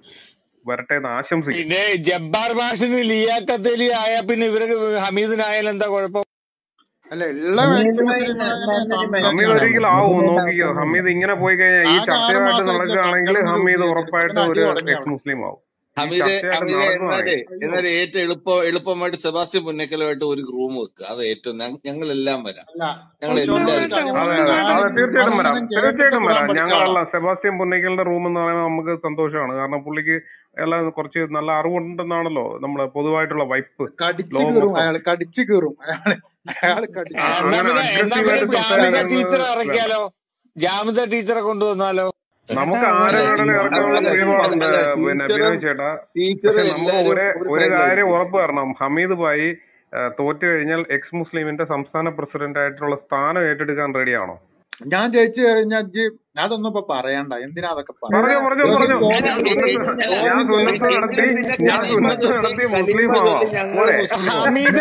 വരട്ടെ എന്ന് ആശംസിക്കും പിന്നെ ജബ്ബാർ മാഷിന് ലിയാഖത്ത് അലി ആയാ പിന്നെ ഇവർക്ക് ഹമീദിനായാലും എന്താ കുഴപ്പം അല്ല ഉള്ള എക്സ് ഹമീദുമായി മുസ്ലിങ്ങളെ ന- തമ്മിലൊക്കെയാണ് ഹമീദ് നല്ലൊരു ഒരിക്കലും ആവും ബന്ധമുണ്ട് നോക്കിക്കോ അവർക്ക് ഹമീദ് ഇങ്ങനെ പോയി കഴിഞ്ഞാൽ ഈ ആകെ ആറ് ചർച്ചയായിട്ട് മാസമായിട്ടില്ല നടക്കുകയാണെങ്കിൽ സംഘടന ഹമീദ് രൂപീകരിച്ചിട്ട് ഉറപ്പായിട്ട് ഇപ്പത്തിന് അടി ഒരു തുടങ്ങി എക്സ് അവിടെ മുസ്ലിം ആവും ഈ ഹമീദ് ചർച്ചയായിട്ട് ഹമീദ് നടക്കുന്നതാണേ എന്നാലേ അയ്യോ എന്നാലേ ഏറ്റവും എളുപ്പ എളുപ്പമായിട്ട് സെബാസ്റ്റ്യൻ പുന്നക്കലുമായിട്ട് ഒരു റൂം വെക്കുക അത് ഏറ്റവും ഞങ്ങ- ഞങ്ങളെല്ലാം വരാം അല്ല ഞങ്ങൾ കിഷോർ ഒന്ന് എല്ലാവരും വേണ്ട പറയട്ടെ വരാം അതെ ഒന്ന് അതെ വേണ്ട അതെ തീർച്ചയായിട്ടും വരാം വിമർശനം കേട്ടിട്ട് തീർച്ചയായിട്ടും ഖുറാൻ വരാം പഠിച്ച ഞങ്ങളല്ല ആളാ സെബാസ്റ്റ്യൻ പുന്നയ്ക്കലിന്റെ റൂം എന്ന് പറയുമ്പോൾ നമുക്ക് സന്തോഷമാണ് കാരണം പുള്ളിക്ക് എല്ലാം കുറച്ച് നല്ല അറിവുണ്ടെന്നാണല്ലോ നമ്മളെ പൊതുവായിട്ടുള്ള വൈപ്പ് കടിച്ചു ലോകം കീറും മൊത്തം അയാള് കടിച്ചു കീറും അയാള് അയാള് ആ, കടിച്ചു എന്നാ കീറും അങ്ങനെ പിന്നെ എന്നാ അഗ്രസീവ് പിന്നെ ആയിട്ട് ജാമിദ സംസാരിക്കുന്നത് ടീച്ചറെ വേണ്ട ഇറക്കിയാലോ ജാമിദ ടീച്ചറെ കൊണ്ടുവന്നാലോ ചേട്ടാ നമുക്ക് ഒരു ആരോപണങ്ങൾ ഒരു ഇറക്കാനുള്ള അല്ല പിടിപാടുണ്ട് അല്ല പിന്നെ ടീച്ചറും ബിനോയ് ചേട്ടാ ടീച്ചറും പക്ഷെ നമുക്ക് എല്ലാരും ഒരു ഒരു ഒരു കാര്യം സൈഡിലായിരിക്കും ഉറപ്പ് തരണം ഹമീദ് ഭായി ആ, തോറ്റു കഴിഞ്ഞാൽ എക്സ് മുസ്ലിമിന്റെ സംസ്ഥാന പ്രസിഡന്റ് ആയിട്ടുള്ള സ്ഥാനം ഏറ്റെടുക്കാൻ റെഡിയാണോ ഞാൻ ജയിച്ചു കഴിഞ്ഞാൽ ഇജ്ജ് അതൊന്നും ഇപ്പൊ പറയണ്ട എന്തിനാ അതൊക്കെ പറഞ്ഞോ പറയുന്നത് പറഞ്ഞോ ജോബി പറഞ്ഞോ ഗോവിന്ദ് ഞാൻ സുന്നത്ത് ഗോവിന്ദ് ഞാൻ സുന്നത്ത് നടത്തി ഞാൻ സുന്നത്ത് നടത്തി മുസ്ലിം ആവാം ഞങ്ങള്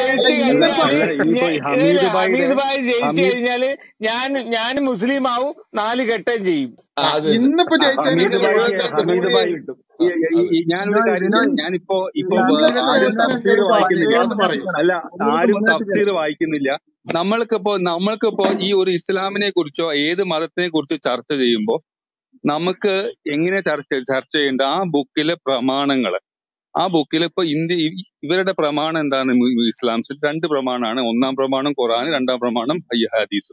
പോരെ ഹമീദ് ഭായി ജയിച്ചു കഴിഞ്ഞാല് ഞ- മുസ്ലിം അല്ല ഇനിയിപ്പോ ഈ ഹമീദ് ഏത് ഭായിയുടെ ഹമീദ് ഭായി ജയിച്ചു ഹമീദ് കഴിഞ്ഞാല് ഞാൻ ഞാൻ മുസ്ലിം ആവും നാല് കെട്ടം ചെയ്യും ആ, അത് തന്നെ ഇന്നിപ്പോ ആ, ജയിച്ചതിന് ഹമീദ് എന്തിനാ ഭായിക്ക് വെറുതെ ഹമീദ് കൂടി ഭായി കിട്ടും ഈ- ഈ- അത് ഈ- ഞാനൊരു കാര്യം ചെയ്യാം ഞാനിപ്പോ ഇപ്പൊ ഇന്നിപ്പോ വേ- ആരും എന്തിനാ തഫ്സീർ എന്തേലും വായിക്കുന്നില്ല പറയുന്നത് അത് പറയൂ അല്ല ആരും തഫ്സീർ വായിക്കുന്നില്ല നമ്മൾക്കിപ്പോ നമ്മൾക്കിപ്പോ ഈ ഒരു ഇസ്ലാമിനെ കുറിച്ചോ ഏത് മതത്തിനെ കുറിച്ചോ ചർച്ച ചെയ്യുമ്പോ നമുക്ക് എങ്ങനെ ചർച്ച ചർച്ച ചെയ്യേണ്ട ആ ബുക്കിലെ പ്രമാണങ്ങള് ആ ബുക്കിൽ ഇപ്പൊ ഇന്ത്യ ഇ- ഇവരുടെ പ്രമാണം എന്താണ് മു- ഇസ്ലാംസിൽ രണ്ട് പ്രമാണമാണ് ഒന്നാം പ്രമാണം ഖുറാൻ രണ്ടാം പ്രമാണം ഹയ്യ ഹദീസ്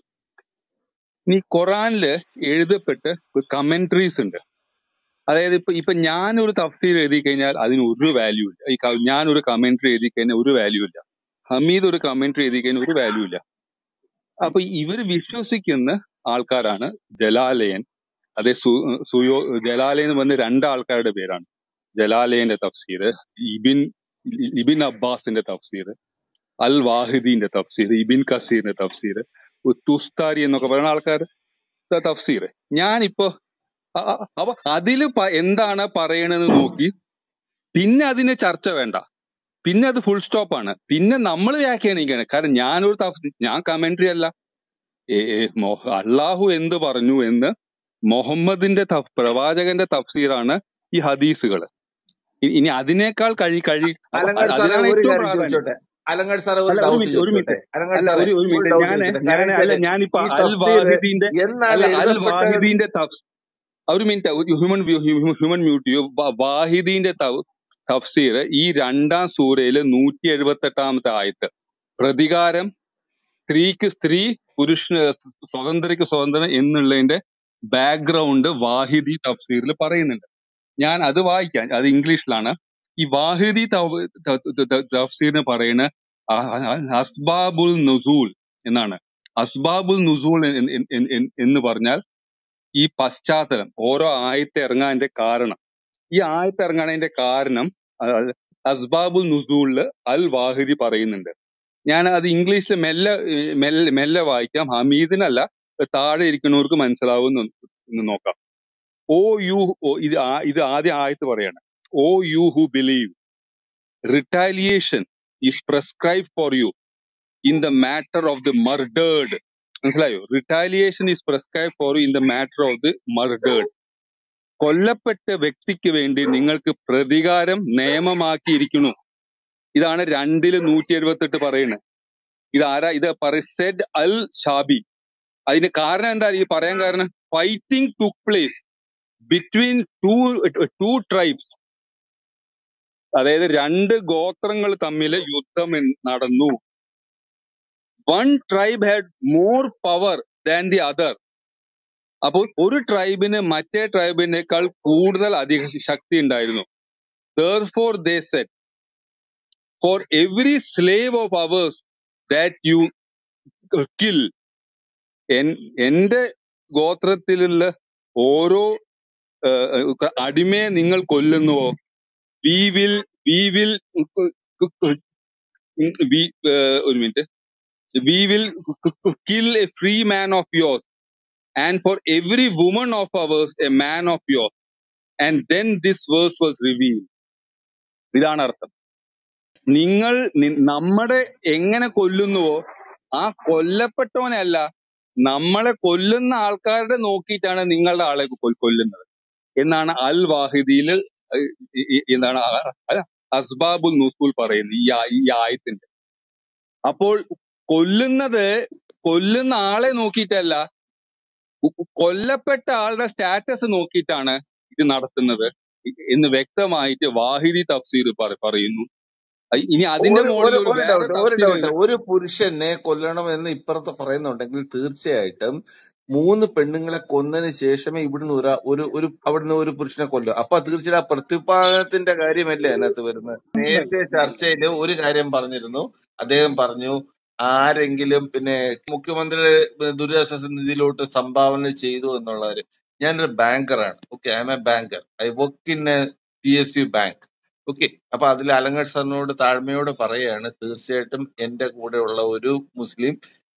ഈ ഖുറാനില് എഴുതപ്പെട്ട് കമന്ററീസ് ഉണ്ട് അതായത് ഇപ്പൊ ഇപ്പൊ ഞാനൊരു തഫ്സീർ എഴുതി കഴിഞ്ഞാൽ അതിന് ഒരു വാല്യൂ ഇല്ല ഈ ക- ഞാനൊരു കമന്ററി എഴുതി കഴിഞ്ഞാൽ ഒരു വാല്യൂ ഇല്ല ഹമീദ് ഒരു കമന്ററി എഴുതി കഴിഞ്ഞാൽ ഒരു വാല്യൂ ഇല്ല അപ്പൊ ഇവർ വിശ്വസിക്കുന്ന ആൾക്കാരാണ് ജലാലയൻ അതെ സു സുയോ ജലാലയൻ എന്ന് പറഞ്ഞ രണ്ട് ആൾക്കാരുടെ പേരാണ് ജലാലയന്റെ തഫ്സീർ ഇബിൻ ഇബിൻ അബ്ബാസിന്റെ തഫ്സീർ അൽ വാഹിദീന്റെ തഫ്സീർ ഇബിൻ കസീറിന്റെ തഫ്സീർ തുസ്താരി എന്നൊക്കെ പറയുന്ന ആൾക്കാർ തഫ്സീർ ഞാനിപ്പോ അ- അ- അപ്പൊ അതില് പ- എന്താണ് പറയണെന്ന് നോക്കി പിന്നെ അതിന് ചർച്ച വേണ്ട പിന്നെ അത് ഫുൾ സ്റ്റോപ്പ് ആണ് പിന്നെ നമ്മൾ വ്യാഖ്യാനിക്കാണ് കാരണം ഞാനൊരു തഫ് ഞാൻ കമന്ററി അല്ല ഏ, ഏ, മൊ- അള്ളാഹു എന്ത് പറഞ്ഞു എന്ന് മുഹമ്മദിന്റെ തഫ് പ്രവാചകന്റെ തഫ്സീറാണ് ഈ ഹദീസുകൾ ഇനി അതിനേക്കാൾ കഴി കഴി അപ്പൊ അലങ്കാട് അത് സാറേ അതിനാണ് ഒരു ഏറ്റവും കാര്യം പ്രാധാന്യം ചോദിച്ചോട്ടെ അലങ്കാട് സാറേ ഒരു അല്ല ഒരു ഡൗട്ട് മിനിറ്റ് ഒരു ചോദിച്ചോട്ടെ മിനിറ്റ് അലങ്കാട് അല്ല സാറേ ഒരു ഒരു ഒരു മിനിറ്റ് ഡൗട്ട് ഞാന് ചോദിച്ചോട്ടെ ഞാന് കാര്യം അല്ല വെച്ചാല് ഞാനിപ്പോ ഈ അൽ തഫ്സീർ വാഹിദീന്റെ എന്നാണ് അല്ല അൽ എഴുതപ്പെട്ടത് വാഹിദീന്റെ തഫ് ഒരു മിനിറ്റ് ഹ്യൂമൻ ഹ്യൂമൻ മ്യൂട്ട് ചെയ്യൂ വ- വാഹിദീന്റെ തവ്- തഫ്സീർ ഈ രണ്ടാം സൂറയില് നൂറ്റി എഴുപത്തി എട്ടാമത്തെ ആയത്ത് പ്രതികാരം സ്ത്രീക്ക് സ്ത്രീ പുരുഷന് സ്വതന്ത്രയ്ക്ക് സ്വതന്ത്രം എന്നുള്ളതിന്റെ ബാക്ക്ഗ്രൗണ്ട് വാഹിദി തഫ്സീറിൽ പറയുന്നുണ്ട് ഞാൻ അത് വായിക്കാം അത് ഇംഗ്ലീഷിലാണ് ഈ വാഹിദി തവ്- ത- ത- ത- തഫ്സീറിന് പറയുന്ന അ- അ- അസ്ബാബുൽ നുസൂൽ എന്നാണ് അസ്ബാബുൽ നുസൂൽ എന്ന് എന്ന് എന്ന് എന്ന് പറഞ്ഞാൽ ഈ പശ്ചാത്തലം ഓരോ ആയത്തെ ഇറങ്ങാന്റെ കാരണം ഈ ആയത്ത് ഇറങ്ങാനതിന്റെ കാരണം അഹ് അസ്ബാബുൽ നുസൂലില് അൽ വാഹിദി പറയുന്നുണ്ട് ഞാൻ അത് ഇംഗ്ലീഷിൽ മെല്ലെ ഏഹ് മെല്ലെ മെല്ലെ വായിക്കാം ഹമീദിനല്ല താഴെ ഇരിക്കുന്നവർക്ക് മനസ്സിലാവുന്ന ഒന്ന് നോക്കാം ഓ യു ഇത് ആ- ഇത് ആദ്യം ആയത്ത് പറയാണ് O you who believe retaliation is prescribed for you in the matter of the murdered മനസ്സിലായോ retaliation is prescribed for you in the matter of the murdered കൊല്ലപ്പെട്ട വ്യക്തിക്ക് വേണ്ടി നിങ്ങൾക്ക് പ്രതികാരം നിയമമാക്കിയിരിക്കുന്നു ഇതാണ് രണ്ടില് നൂറ്റി എഴുപത്തെട്ട് പറയുന്നത് ഇത് ആരാ ഇത് സെഡ് അൽ ഷാബി അതിന് കാരണം എന്താ ഈ പറയാൻ കാരണം fighting took place between two two tribes അതായത് രണ്ട് ഗോത്രങ്ങൾ തമ്മിൽ യുദ്ധം എൻ- നടന്നു one tribe had more power than the other അപ്പോൾ ഒരു ട്രൈബിന് മറ്റേ ട്രൈബിനേക്കാൾ കൂടുതൽ അധിക ശക്തി ഉണ്ടായിരുന്നു therefore they set for every slave of ours that you kill എന്റെ ഗോത്രത്തിലുള്ള ഓരോ ഏഹ്, അടിമയെ നിങ്ങൾ കൊല്ലുന്നുവോ വി വിൽ വി വിൽ ഒരു minute we will kill a free man of yours and for every woman of ours a man of yours and then this verse was reveal ഇതാണ് അർത്ഥം നിങ്ങൾ നി- നമ്മുടെ എങ്ങനെ കൊല്ലുന്നുവോ ആ കൊല്ലപ്പെട്ടവനെ അല്ല നമ്മളെ കൊല്ലുന്ന ആൾക്കാരുടെ നോക്കിയിട്ടാണ് നിങ്ങളുടെ ആളെ കൊ- കൊല്ലുന്നത് എന്നാണ് അൽ വാഹിദിയിൽ എന്താണ് അ- അ- അസ്ബാബുൽ നൂസൂൽ പറയുന്നത് ഈ ആ- ഈ ആയത്തിന്റെ അപ്പോൾ കൊല്ലുന്നത് കൊല്ലുന്ന ആളെ നോക്കിയിട്ടല്ല കൊ- കൊല്ലപ്പെട്ട ആളുടെ സ്റ്റാറ്റസ് നോക്കിയിട്ടാണ് ഇത് നടത്തുന്നത് എന്ന് വ്യക്തമായിട്ട് വാഹിദി തഫ്സീർ പറ- പറയുന്നു അയ് ഇനി അതിന്റെ ഒരു മുകളിൽ ഒരു ഒരു ഒരു വേറെ ഡൗട്ട് ഒരു തഫ്സീർ ഡൗട്ട് ഒരു പുരുഷനെ കൊല്ലണമെന്ന് ഇപ്പുറത്ത് പറയുന്നുണ്ടെങ്കിൽ തീർച്ചയായിട്ടും മൂന്ന് പെണ്ണുങ്ങളെ കൊന്നതിന് ശേഷമേ ഇവിടുന്ന് ഒരു ഒരു ഒരു അവിടുന്ന് ഒരു പുരുഷനെ കൊല്ലൂ അപ്പൊ തീർച്ചയായും ആ പ്രത്യുപാദനത്തിന്റെ കാര്യമല്ലേ അതിനകത്ത് വരുന്നത് നേരത്തെ ചർച്ചയിൽ ഒരു കാര്യം പറഞ്ഞിരുന്നു അദ്ദേഹം പറഞ്ഞു ആരെങ്കിലും പിന്നെ മുഖ്യമന്ത്രിയുടെ ദുരിതാശ്വാസ നിധിയിലോട്ട് സംഭാവന ചെയ്തു എന്നുള്ള കാര്യം ഞാനൊരു ബാങ്കറാണ് okay I am a banker I work in P S U bank okay അപ്പൊ അതിൽ അലങ്കട് സാറിനോട് താഴ്മയോട് പറയാണ് തീർച്ചയായിട്ടും എന്റെ കൂടെ ഉള്ള ഒരു മുസ്ലിം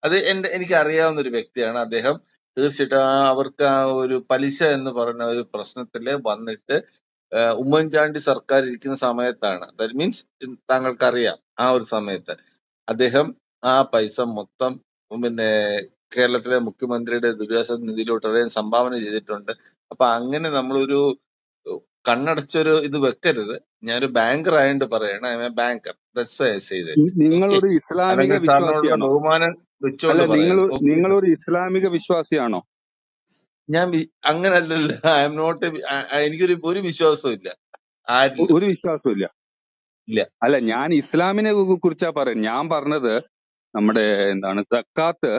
അത് എന്റെ എനിക്ക് അറിയാവുന്ന ഒരു വ്യക്തിയാണ് അദ്ദേഹം തീർച്ചയായിട്ടും ആ അവർക്ക് ആ ഒരു പലിശ എന്ന് പറയുന്ന ഒരു പ്രശ്നത്തില് വന്നിട്ട് ഏഹ് ഉമ്മൻചാണ്ടി സർക്കാർ ഇരിക്കുന്ന സമയത്താണ് ദാറ്റ് മീൻസ് താങ്കൾക്കറിയാം ആ ഒരു സമയത്ത് അദ്ദേഹം ആ പൈസ മൊത്തം പിന്നെ കേരളത്തിലെ മുഖ്യമന്ത്രിയുടെ ദുരിതാശ്വാസ നിധിയിലോട്ട് അദ്ദേഹം സംഭാവന ചെയ്തിട്ടുണ്ട് അപ്പൊ അങ്ങനെ നമ്മളൊരു കണ്ണടച്ചൊരു ഇത് വെക്കരുത് ഞാനൊരു ബാങ്കർ ആയതുകൊണ്ട് പറയണം I a banker that's why I say that okay നിങ്ങളൊരു ഇസ്ലാമിക അല്ലെങ്കിൽ സാറിനോടുള്ള വിശ്വാസിയാണോ ബഹുമാനം അല്ല വെച്ചുകൊണ്ട് നിങ്ങൾ പറയണം ഓക്കെ നിങ്ങളൊരു ഇസ്ലാമിക വിശ്വാസിയാണോ ഞാൻ വി- അങ്ങനല്ലല്ലോ ഐ എം നോട്ട് എനിക്കൊരു ഒരു വിശ്വാസവും ഇല്ല ഒ- ആരിലും ഒരു വിശ്വാസവും ഇല്ല ഇല്ല അല്ല ഞാൻ ഇസ്ലാമിനെ കു- കുറിച്ചാ പറയുന്നത് ഞാൻ പറഞ്ഞത് നമ്മുടെ എന്താണ് സക്കാത്ത്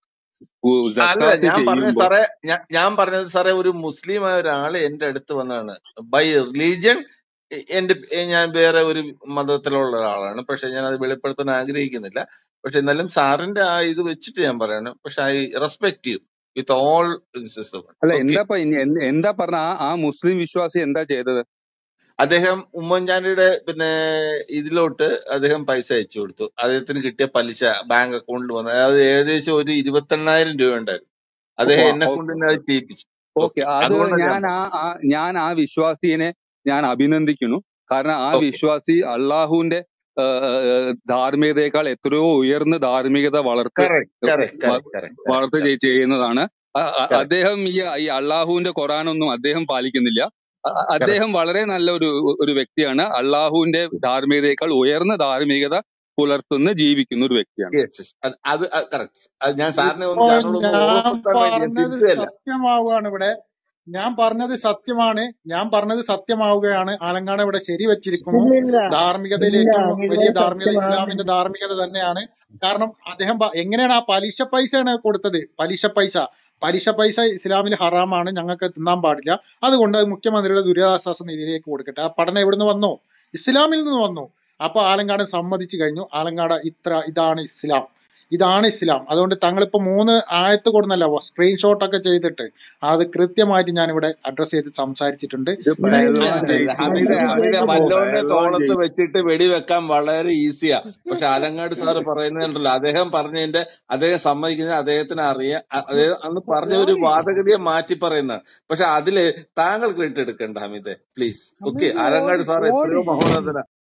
അല്ല സക്കാത്ത് ഞാൻ പറഞ്ഞ ചെയ്യുമ്പോൾ സാറേ ഞാൻ ഞാൻ പറഞ്ഞത് സാറേ ഒരു മുസ്ലിമായ ഒരാള് എന്റെ അടുത്ത് വന്നാണ് ബൈ റിലീജിയൻ എന്റെ എ- ഞാൻ വേറെ ഒരു മതത്തിലുള്ള ഒരാളാണ് പക്ഷെ ഞാൻ അത് വെളിപ്പെടുത്താൻ ആഗ്രഹിക്കുന്നില്ല പക്ഷെ എന്നാലും സാറിന്റെ ആ ഇത് വെച്ചിട്ട് ഞാൻ പറയാണ് പക്ഷെ I respect you with all അല്ല ഓക്കെ എന്താ ഇപ്പൊ ഇനി എന്ത് എന്താ പറഞ്ഞ ആ ആ മുസ്ലിം വിശ്വാസി എന്താ ചെയ്തത് അദ്ദേഹം ഉമ്മൻചാണ്ടിയുടെ പിന്നെ ഇതിലോട്ട് അദ്ദേഹം പൈസ അയച്ചു കൊടുത്തു അദ്ദേഹത്തിന് കിട്ടിയ പലിശ ബാങ്ക് അക്കൗണ്ടിൽ വന്നു അതായത് ഏകദേശം ഒരു ഇരുപത്തെണ്ണായിരം രൂപ ഉണ്ടായിരുന്നു അദ്ദേഹം എന്നെ കൊണ്ട് തന്നെ അത് ചെയ്യിപ്പിച്ചു ഓക്കെ ഓക്കെ അത് അതുകൊണ്ടാണ് ഞാൻ ഞാൻ ആ ആ- ഞാൻ ആ വിശ്വാസിയെ ഞാൻ അഭിനന്ദിക്കുന്നു കാരണം ആ ഓക്കെ വിശ്വാസി അള്ളാഹുവിന്റെ ആ, ആ, ആ, ധാർമ്മികതയേക്കാൾ എത്രയോ ഉയർന്ന ധാർമ്മികത വളർത്ത് കറക്റ്റ് കറക്റ്റ് വ- കറക്റ്റ് കറക്റ്റ് വളർത്ത് കറക്റ്റ് ചെയ്- ചെയ്യുന്നതാണ് അ- അ- കറക്റ്റ് അദ്ദേഹം ഈ ഈ അള്ളാഹുവിന്റെ ഖുറാനൊന്നും അദ്ദേഹം പാലിക്കുന്നില്ല അ- അ- കറക്റ്റ് അദ്ദേഹം വളരെ നല്ല ഒരു ഒരു വ്യക്തിയാണ് അള്ളാഹുവിന്റെ ധാർമ്മികതയേക്കാൾ ഉയർന്ന ധാർമ്മികത പുലർത്തുന്ന ജീവിക്കുന്ന ഒരു വ്യക്തിയാണ് യെസ് യെസ് അത് അത് കറക്റ്റ് അത് ഞാൻ സാറിനെ ഒന്ന് ഇപ്പോ സാറിനോട് ഒന്ന് ഞാൻ ഓർമ്മപ്പെടുത്താൻ വേണ്ടി ഞാൻ പറഞ്ഞത് തിരുത്തുകയല്ല സത്യമാവുകയാണ് ഇവിടെ ഞാൻ പറഞ്ഞത് സത്യമാണ് ഞാൻ പറഞ്ഞത് സത്യമാവുകയാണ് ആലങ്കാട് ഇവിടെ ശരിവെച്ചിരിക്കുന്നു ഇല്ലില്ല ധാർമ്മികതയിൽ ഇല്ല ഏറ്റവും അമിത വലിയ ധാർമ്മികത സത്യമാണ് ഇസ്ലാമിന്റെ ധാർമ്മികത തന്നെയാണ് കാരണം അദ്ദേഹം പ- എങ്ങനെയാണ് ആ പലിശ പൈസയാണ് കൊടുത്തത് പലിശ പൈസ പലിശ പൈസ ഇസ്ലാമിൽ ഹറാമാണ് ഞങ്ങൾക്ക് തിന്നാൻ പാടില്ല അതുകൊണ്ട് അത് മുഖ്യമന്ത്രിയുടെ ദുരിതാശ്വാസ നിധിയിലേക്ക് കൊടുക്കട്ടെ ആ പഠനം എവിടുന്ന് വന്നു ഇസ്ലാമിൽ നിന്ന് വന്നു അപ്പൊ ആലങ്കാട് സമ്മതിച്ചു കഴിഞ്ഞു ആലങ്കാട് ഇത്ര ഇതാണ് ഇസ്ലാം ഇതാണ് ഇസ്ലാം അതുകൊണ്ട് തങ്ങളിപ്പോ മൂന്ന് ആയത്ത് കൊടുന്നല്ലോ സ്ക്രീൻഷോട്ട് ഒക്കെ ചെയ്തിട്ട് അത് കൃത്യമായിട്ട് ഞാൻ ഇവിടെ അഡ്രസ് ചെയ്ത് സംസാരിച്ചിട്ടുണ്ട് ഇത് നിങ്ങൾ പഹൽവാൻ അല്ല ജയിക്കുമോ ഹമീദ ഞാൻ ഹമീദ കേൾക്കുമ്പോ വല്ലോന്റെ പഹൽവാൻ തോളത്ത് ജയിക്കും വെച്ചിട്ട് വെടിവെക്കാൻ വളരെ ഈസിയാ പക്ഷെ അലങ്ങാട് സാറ് പറയുന്നുണ്ടല്ലോ അദ്ദേഹം പറഞ്ഞതിന്റെ അദ്ദേഹം സമ്മതിക്കുന്നത് അദ്ദേഹത്തിന് അറിയാം അ- അദ്ദേഹം അന്ന് പറഞ്ഞ ഒരു പഹൽവാനെ വാദഗതിയെ മാറ്റി പറയുന്നതാണ് പക്ഷെ അതില് താങ്കൾ ക്രെഡിറ്റ് എടുക്കണ്ട ഹമീദെ പ്ലീസ് ഓക്കെ ഹമീദ് അലങ്ങാട് ഓടി സാർ എത്രയോ ഓടി മഹോന്നതന